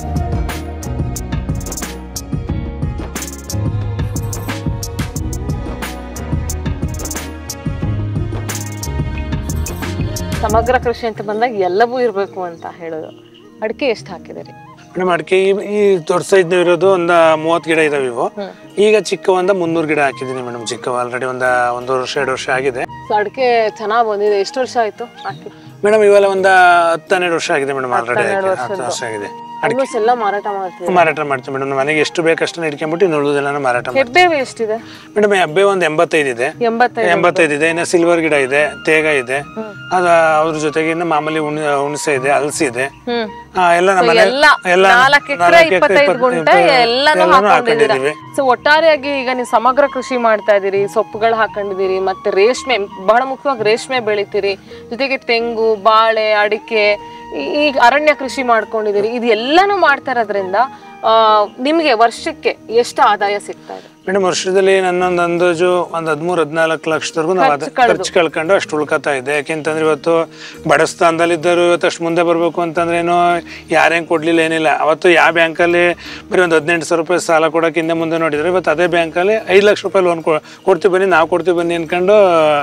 ಸಮಗ್ರ ಕೃಷಿ ಅಂತ ಬಂದಾಗ ಎಲ್ಲವೂ ಇರ್ಬೇಕು ಅಂತ ಹೇಳೋದು ಅಡಿಕೆ ಎಷ್ಟು ಹಾಕಿದಿರಿ ಮೇಡಮ್ ಅಡಿಕೆ ಈ ಈ ದೊಡ್ಡ ಸೈಜ್ ಇರೋದು ಒಂದ ಮೂವತ್ತು ಗಿಡ ಇದಾವೆ ಇವು ಈಗ ಚಿಕ್ಕ ಒಂದ ಮುನ್ನೂರು ಗಿಡ ಹಾಕಿದೀನಿ ಮೇಡಮ್ ಚಿಕ್ಕ ಆಲ್ರೆಡಿ ಒಂದ ಒಂದು ವರ್ಷ ಎರಡು ವರ್ಷ ಆಗಿದೆ ಸೊ ಅಡಿಕೆ ಚೆನ್ನಾಗ್ ಬಂದಿದೆ ಎಷ್ಟು ವರ್ಷ ಆಯ್ತು ಹಾಕಿ ಮೇಡಮ್ ಇವೆಲ್ಲ ಒಂದ ಹತ್ತು ಹನ್ನೆರಡು ವರ್ಷ ಆಗಿದೆ ಮೇಡಮ್ ಆಲ್ರೆಡಿ ಹತ್ತು ವರ್ಷ ಆಗಿದೆ ಆಲ್ಮೋಸ್ಟ್ ಎಲ್ಲ ಮಾರಾಟ ಮಾಡ್ತೀವಿ ಮಾರಾಟ ಮಾಡ್ತೀವಿ ಮೇಡಮ್ ಮನೆಗೆ ಎಷ್ಟು ಬೇಕಷ್ಟನ್ನ ಇಟ್ಕೊಂಡ್ಬಿಟ್ಟು ಇನ್ನು ಉಳಿದೆಲ್ಲ ಮಾರಾಟ ಮಾಡ್ತೀವಿ ಹೆಬ್ಬೇವು ಎಷ್ಟಿದೆ ಮೇಡಮ್ ಹಬ್ಬೆ ಒಂದು ಎಂಬತ್ತೈದು ಇದೆ ಎಂಬತ್ತೈದು ಎಂಬತ್ತೈದು ಇದೆ ಇನ್ನು ಸಿಲ್ವರ್ ಗಿಡ ಇದೆ ತೇಗ ಇದೆ ಅದ ಅದ್ರ ಜೊತೆಗೆ ಇನ್ನು ಮಾಮೂಲಿ ಉಣಿ ಹುಣಸೆ ಇದೆ ಹಲಸಿ ಇದೆ ಹ್ಮ್ ಆ, ಎಲ್ಲ ನಮ್ಮ ಮನೆ ಎಲ್ಲ ಎಲ್ಲ ನಾಲ್ಕು ಎಕರೆ ನಾಲ್ಕು ಎಕರೆ ಇಪ್ಪತ್ತೈದು ಇಪ್ಪತ್ತು- ಗುಂಟೆ ಎಲ್ಲಾನು ಎಲ್ಲಾನು ಹಾಕೊಂಡಿದ್ದೀರಾ ಹಾಕೊಂಡಿದೀವಿ ಸೊ ಒಟ್ಟಾರೆಯಾಗಿ ಈಗ ನೀವು ಸಮಗ್ರ ಕೃಷಿ ಮಾಡ್ತಾ ಇದೀರಿ ಸೊಪ್ಪುಗಳು ಹಾಕೊಂಡಿದ್ದೀರಿ ಮತ್ತೆ ರೇಷ್ಮೆ ಬಹಳ ಮುಖ್ಯವಾಗಿ ರೇಷ್ಮೆ ಬೆಳಿತೀರಿ ಜೊತೆಗೆ ತೆಂಗು ಬಾಳೆ ಅಡಿಕೆ ಈ- ಈಗ ಅರಣ್ಯ ಕೃಷಿ ಮಾಡ್ಕೊಂಡಿದ್ದೀರಿ ಇದು ಎಲ್ಲಾನು ಮಾಡ್ತಾ ಇರೋದ್ರಿಂದ ಆ, ನಿಮ್ಗೆ ವರ್ಷಕ್ಕೆ ಎಷ್ಟು ಆದಾಯ ಸಿಗ್ತಾ ಇದೆ ಮೇಡಮ್ ವರ್ಷದಲ್ಲಿ ನನ್ನೊಂದು ಅಂದಾಜು ಒಂದು ಹದಿಮೂರು ಹದಿನಾಲ್ಕು ಲಕ್ಷದವರೆಗೂ ನಾವು ಅದ ಖರ್ಚು ಕಳ್ಕೊಂಡು ಅಷ್ಟು ಉಳ್ಕೊತಾ ಇದೆ ಯಾಕೆಂತಂದ್ರೆ ಇವತ್ತು ಬಡಸ್ಥಾನದಲ್ಲಿದ್ದರು ಇವತ್ತು ಅಷ್ಟು ಮುಂದೆ ಬರಬೇಕು ಅಂತಂದ್ರೆ ಏನೋ ಯಾರೇನು ಕೊಡ್ಲಿಲ್ಲ ಏನಿಲ್ಲ ಅವತ್ತು ಯಾವ ಬ್ಯಾಂಕಲ್ಲಿ ಬರೀ ಒಂದು ಹದಿನೆಂಟು ಸಾವಿರ ರೂಪಾಯಿ ಸಾಲ ಕೊಡೋಕೆ ಹಿಂದೆ ಮುಂದೆ ನೋಡಿದ್ರೆ ಇವತ್ತು ಅದೇ ಬ್ಯಾಂಕಲ್ಲಿ ಐದು ಲಕ್ಷ ರೂಪಾಯಿ ಲೋನ್ ಕೊಡ್ತೀವಿ ಬನ್ನಿ ನಾವು ಕೊಡ್ತೀವಿ ಬನ್ನಿ ಅನ್ಕೊಂಡು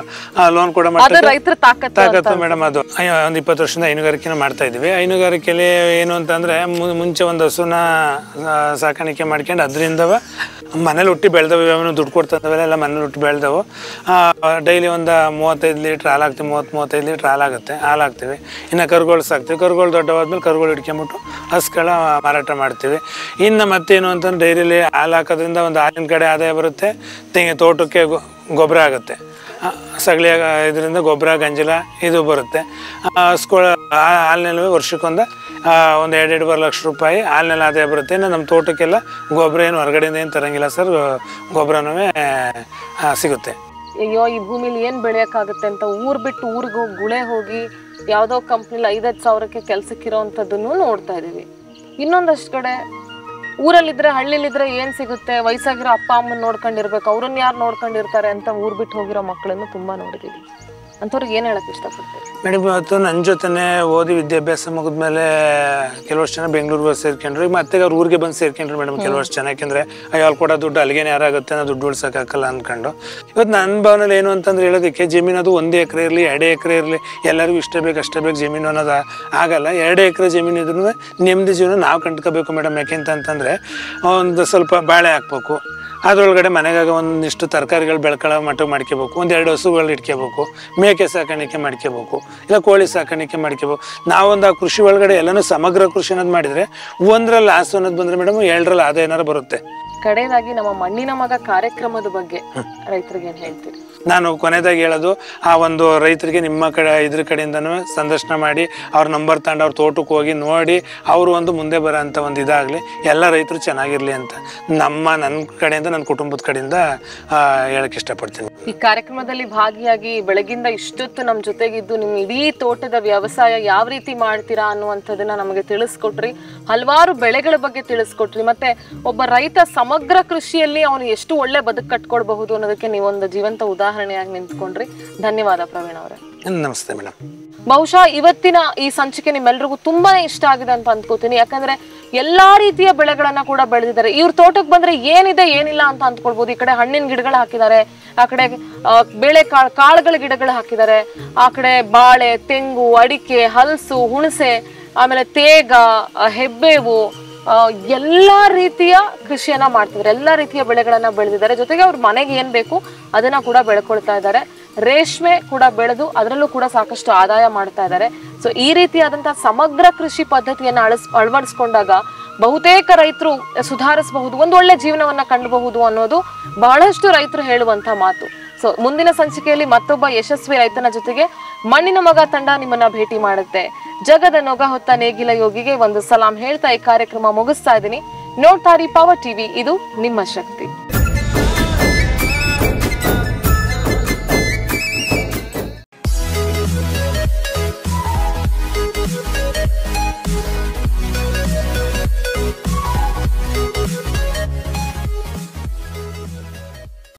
ಲೋನ್ ಕೊಡೋ ಅದು ಮಟ್ಟಕ್ಕೆ ರೈತರ ತಾಕತ್ತು ತಾಕತ್ತು ಮೇಡಮ್ ಅದು ಅಯ್ಯೋ, ಒಂದು ಇಪ್ಪತ್ತು ವರ್ಷದಿಂದ ಹೈನುಗಾರಿಕೆನ ಮಾಡ್ತಾ ಇದೀವಿ ಹೈನುಗಾರಿಕೆಯಲ್ಲಿ ಏನು ಅಂತಂದ್ರೆ ಮು- ಮುಂಚೆ ಒಂದು ಹಸುನ ಆ, ಸಾಕಾಣಿಕೆ ಮಾಡ್ಕೊಂಡು ಅದರಿಂದ ಮನೇಲಿ ಹುಟ್ಟಿ ಬೆಳೆದವು ಅವನು ದುಡ್ಡು ಕೊಡ್ತಂದವೆಲ್ಲ ಎಲ್ಲ ಮನೇಲಿ ಹುಟ್ಟಿ ಬೆಳೆದವು ಡೈಲಿ ಒಂದು ಮೂವತ್ತೈದು ಲೀಟ್ರ್ ಹಾಲು ಹಾಕ್ತೀವಿ ಮೂವತ್ತು ಮೂವತ್ತೈದು ಲೀಟ್ರ್ ಹಾಲು ಆಗುತ್ತೆ ಹಾಲು ಹಾಕ್ತೀವಿ ಇನ್ನು ಕರುಗಳು ಸಾಕ್ತೀವಿ ಕರುಗಳು ದೊಡ್ಡವಾದ್ಮೇಲೆ ಕರುಗಳು ಹಿಡ್ಕೊಂಬಿಟ್ಟು ಹಸ್ಗಳ ಮಾರಾಟ ಮಾಡ್ತೀವಿ ಇನ್ನು ಮತ್ತೇನು ಅಂತಂದ್ರೆ ಡೈರಿಲಿ ಹಾಲು ಹಾಕೋದ್ರಿಂದ ಒಂದು ಹಾಲಿನ ಕಡೆ ಆದಾಯ ಬರುತ್ತೆ ತೆಂಗಿ ತೋಟಕ್ಕೆ ಗೊ- ಗೊಬ್ಬರ ಆಗುತ್ತೆ ಆ, ಸಗಳಿ ಇದರಿಂದ ಗೊಬ್ಬರ ಗಂಜಲ ಇದು ಬರುತ್ತೆ ಹಸ್ಕೊಳ ಹಾಲಿನಲ್ಲಿ ವರ್ಷಕ್ಕೊಂದು ಆ, ಒಂದು ಎರಡು ಎರಡೂವರೆ ಲಕ್ಷ ರೂಪಾಯಿ ಹಾಲಿನಲ್ಲಿ ಆದಾಯ ಬರುತ್ತೆ ಇನ್ನು ನಮ್ಮ ತೋಟಕ್ಕೆಲ್ಲ ಗೊಬ್ಬರ ಏನು ಹೊರಗಡೆಯಿಂದ ಏನು ತರಂಗಿಲ್ಲ ಸರ್ ಗೊಬ್ಬರನೂ ಸಿಗುತ್ತೆ ಅಯ್ಯೋ ಈ ಭೂಮಿಲಿ ಏನ್ ಬೆಳೆಯಕ್ಕಾಗುತ್ತೆ ಅಂತ ಊರ್ ಬಿಟ್ಟು ಊರಿಗೆ ಹೋಗಿ ಗುಳೆ ಹೋಗಿ ಯಾವ್ದೋ ಕಂಪ್ನಿಲಿ ಐದೈದು ಸಾವಿರಕ್ಕೆ ಕೆಲ್ಸಕ್ಕಿರೋಂಥದ್ದನ್ನು ನೋಡ್ತಾ ಇದೀವಿ ಇನ್ನೊಂದಷ್ಟು ಕಡೆ ಊರಲ್ಲಿದ್ರೆ ಹಳ್ಳಿಲಿದ್ರೆ ಏನ್ ಸಿಗುತ್ತೆ ವಯಸ್ಸಾಗಿರೋ ಅಪ್ಪ ಅಮ್ಮನ್ ನೋಡ್ಕೊಂಡಿರ್ಬೇಕು ಅವ್ರನ್ನ ಯಾರು ನೋಡ್ಕೊಂಡಿರ್ತಾರೆ ಅಂತ ಊರ್ ಬಿಟ್ಟು ಹೋಗಿರೋ ಮಕ್ಕಳನ್ನು ತುಂಬಾ ನೋಡಿದೀವಿ ಅಂಥವ್ರಿಗೆ ಏನ್ ಹೇಳಕ್ ಇಷ್ಟಪಡ್ತೀವಿ ಮೇಡಮ್ ಇವತ್ತು ನನ್ನ ಜೊತೆನೆ ಓದಿ ವಿದ್ಯಾಭ್ಯಾಸ ಮುಗಿದ್ಮೇಲೆ ಕೆಲವಷ್ಟು ಜನ ಬೆಂಗಳೂರಿಗೆ ಸೇರ್ಕೊಂಡ್ರು ಈಗ ಮತ್ತೆ ಅವ್ರ ಊರಿಗೆ ಬಂದು ಸೇರ್ಕೊಂಡ್ರು ಮೇಡಮ್ ಕೆಲವಷ್ಟು ಜನ ಯಾಕೆಂದ್ರೆ ಅಯ್ಯೋ ಅಲ್ಲಿ ಕೊಡೋ ದುಡ್ಡು ಅಲ್ಲಿಗೇನೆ ಯಾರಾಗುತ್ತೆ ಅನ್ನೋ ದುಡ್ಡು ಉಳ್ಸೋಕ್ಕಾಗಲ್ಲ ಅನ್ಕೊಂಡು ಇವತ್ತು ನನ್ನ ಭಾವನೆಯಲ್ಲಿ ಏನು ಅಂತಂದ್ರೆ ಹೇಳೋದಕ್ಕೆ ಜಮೀನು ಅದು ಒಂದು ಎಕರೆ ಇರಲಿ ಎರಡು ಎಕರೆ ಇರಲಿ ಎಲ್ಲರಿಗೂ ಇಷ್ಟೇ ಬೇಕು ಅಷ್ಟೇ ಬೇಕು ಜಮೀನು ಅನ್ನೋದು ಆಗಲ್ಲ ಎರಡು ಎಕರೆ ಜಮೀನು ಇದ್ರೂ ನೆಮ್ಮದಿ ಜೀವನ ನಾವು ಕಂಡ್ಕೋಬೇಕು ಮೇಡಮ್ ಯಾಕೆಂತ ಅಂತಂದ್ರೆ ಒಂದು ಸ್ವಲ್ಪ ಬಾಳೆ ಹಾಕ್ಬೇಕು ಅದ್ರೊಳಗಡೆ ಮನೆಗಾಗ ಒಂದಿಷ್ಟು ತರಕಾರಿಗಳು ಬೆಳ್ಕೊಳ್ಳೋ ಮಟ್ಟ ಮಾಡ್ಕೋಬೇಕು ಒಂದು ಎರಡು ಹಸುಗಳು ಇಟ್ಕೋಬೇಕು ಮೇಕೆ ಸಾಕಾಣಿಕೆ ಮಾಡ್ಕೋಬೇಕು ಇಲ್ಲ ಕೋಳಿ ಸಾಕಾಣಿಕೆ ಮಾಡ್ಕೋಬೇಕು ನಾವೊಂದು ಆ ಕೃಷಿ ಒಳಗಡೆ ಎಲ್ಲನೂ ಸಮಗ್ರ ಕೃಷಿ ಅನ್ನೋದು ಮಾಡಿದ್ರೆ ಒಂದ್ರಲ್ಲಿ ಲಾಸ್ ಅನ್ನೋದು ಬಂದ್ರೆ ಮೇಡಮ್ ಎರಡರಲ್ಲಿ ಆದಾಯ ಏನಾರು ಬರುತ್ತೆ ಕಡೆಯದಾಗಿ ನಮ್ಮ ಮಣ್ಣಿನ ಮಗ ಕಾರ್ಯಕ್ರಮದ ಬಗ್ಗೆ ರೈತರಿಗೆ ಏನ್ ಹೇಳ್ತೀರಿ ನಾನು ಕೊನೆದಾಗಿ ಹೇಳೋದು ಆ ಒಂದು ರೈತರಿಗೆ ನಿಮ್ಮ ಕಡೆ ಇದ್ರ ಕಡೆಯಿಂದನೂ ಸಂದರ್ಶನ ಮಾಡಿ ಅವ್ರ ನಂಬರ್ ತಗೊಂಡು ಅವ್ರ ತೋಟಕ್ಕೆ ಹೋಗಿ ನೋಡಿ ಅವರು ಒಂದು ಮುಂದೆ ಬರೋ ಅಂಥ ಒಂದು ಇದಾಗಲಿ ಎಲ್ಲ ರೈತರು ಚೆನ್ನಾಗಿರಲಿ ಅಂತ ನಮ್ಮ ನನ್ನ ಕಡೆಯಿಂದ ನನ್ನ ಕುಟುಂಬದ ಕಡೆಯಿಂದ ಆ, ಹೇಳಕ್ ಇಷ್ಟಪಡ್ತೀನಿ ಈ ಕಾರ್ಯಕ್ರಮದಲ್ಲಿ ಭಾಗಿಯಾಗಿ ಬೆಳಗಿಂದ ಇಷ್ಟೊತ್ತು ನಮ್ಮ ಜೊತೆಗಿದ್ದು ನಿಮ್ಮ ಇಡೀ ತೋಟದ ವ್ಯವಸಾಯ ಯಾವ ರೀತಿ ಮಾಡ್ತೀರಾ ಅನ್ನುವಂಥದ್ದನ್ನ ನಮಗೆ ತಿಳಿಸ್ಕೊಟ್ರಿ ಹಲವಾರು ಬೆಳೆಗಳ ಬಗ್ಗೆ ತಿಳಿಸ್ಕೊಟ್ರಿ ಮತ್ತೆ ಒಬ್ಬ ರೈತ ಸಮಗ್ರ ಕೃಷಿಯಲ್ಲಿ ಅವನು ಎಷ್ಟು ಒಳ್ಳೆ ಬದುಕು ಕಟ್ಕೊಳ್ಬಹುದು ಅನ್ನೋದಕ್ಕೆ ನೀವೊಂದು ಜೀವಂತ ಉದಾಹರಣೆಯಾಗಿ ನಿಂತ್ಕೊಂಡ್ರಿ ಧನ್ಯವಾದ ಪ್ರವೀಣ್ ಅವರೇ ನಮಸ್ತೆ ಮೇಡಮ್ ಬಹುಶಃ ಇವತ್ತಿನ ಈ ಸಂಚಿಕೆ ನಿಮ್ಮೆಲ್ರಿಗೂ ತುಂಬಾನೇ ಇಷ್ಟ ಆಗಿದೆ ಅಂತ ಅಂದ್ಕೋತೀನಿ ಯಾಕಂದ್ರೆ ಎಲ್ಲಾ ರೀತಿಯ ಬೆಳೆಗಳನ್ನ ಕೂಡ ಬೆಳೆದಿದ್ದಾರೆ ಇವ್ರ ತೋಟಕ್ಕೆ ಬಂದ್ರೆ ಏನಿದೆ ಏನಿಲ್ಲ ಅಂತ ಅಂದ್ಕೊಳ್ಬಹುದು ಈ ಕಡೆ ಹಣ್ಣಿನ ಗಿಡಗಳು ಹಾಕಿದ್ದಾರೆ ಆ ಕಡೆ ಆ, ಬೇಳೆ ಕಾಳು ಕಾಳುಗಳ ಗಿಡಗಳು ಹಾಕಿದ್ದಾರೆ ಆ ಕಡೆ ಬಾಳೆ ತೆಂಗು ಅಡಿಕೆ ಹಲಸು ಹುಣಸೆ ಆಮೇಲೆ ತೇಗ ಆ, ಹೆಬ್ಬೇವು ಆ, ಎಲ್ಲಾ ರೀತಿಯ ಕೃಷಿಯನ್ನ ಮಾಡ್ತಿದ್ದಾರೆ ಎಲ್ಲಾ ರೀತಿಯ ಬೆಳೆಗಳನ್ನ ಬೆಳೆದಿದ್ದಾರೆ ಜೊತೆಗೆ ಅವ್ರ ಮನೆಗೆ ಏನ್ ಬೇಕು ಅದನ್ನ ಕೂಡ ಬೆಳ್ಕೊಳ್ತಾ ಇದ್ದಾರೆ ರೇಷ್ಮೆ ಕೂಡ ಬೆಳೆದು ಅದರಲ್ಲೂ ಕೂಡ ಸಾಕಷ್ಟು ಆದಾಯ ಮಾಡ್ತಾ ಇದ್ದಾರೆ ಸೊ ಈ ರೀತಿಯಾದಂತಹ ಸಮಗ್ರ ಕೃಷಿ ಪದ್ಧತಿಯನ್ನ ಅಳಸ್ ಅಳವಡಿಸ್ಕೊಂಡಾಗ ಬಹುತೇಕ ರೈತರು ಸುಧಾರಿಸಬಹುದು ಒಂದು ಒಳ್ಳೆ ಜೀವನವನ್ನ ಕಂಡಬಹುದು ಅನ್ನೋದು ಬಹಳಷ್ಟು ರೈತರು ಹೇಳುವಂತ ಮಾತು ಸೊ ಮುಂದಿನ ಸಂಚಿಕೆಯಲ್ಲಿ ಮತ್ತೊಬ್ಬ ಯಶಸ್ವಿ ರೈತನ ಜೊತೆಗೆ ಮಣ್ಣಿನ ಮಗ ತಂಡ ನಿಮ್ಮನ್ನ ಭೇಟಿ ಮಾಡುತ್ತೆ ಜಗದ ನೊಗ ಹೊತ್ತ ನೇಗಿಲ ಯೋಗಿಗೆ ಒಂದು ಸಲಾಂ ಹೇಳ್ತಾ ಈ ಕಾರ್ಯಕ್ರಮ ಮುಗಿಸ್ತಾ ಇದ್ದೀನಿ ನೋಡ್ತಾರಿ ಪವರ್ ಟಿವಿ ಇದು ನಿಮ್ಮ ಶಕ್ತಿ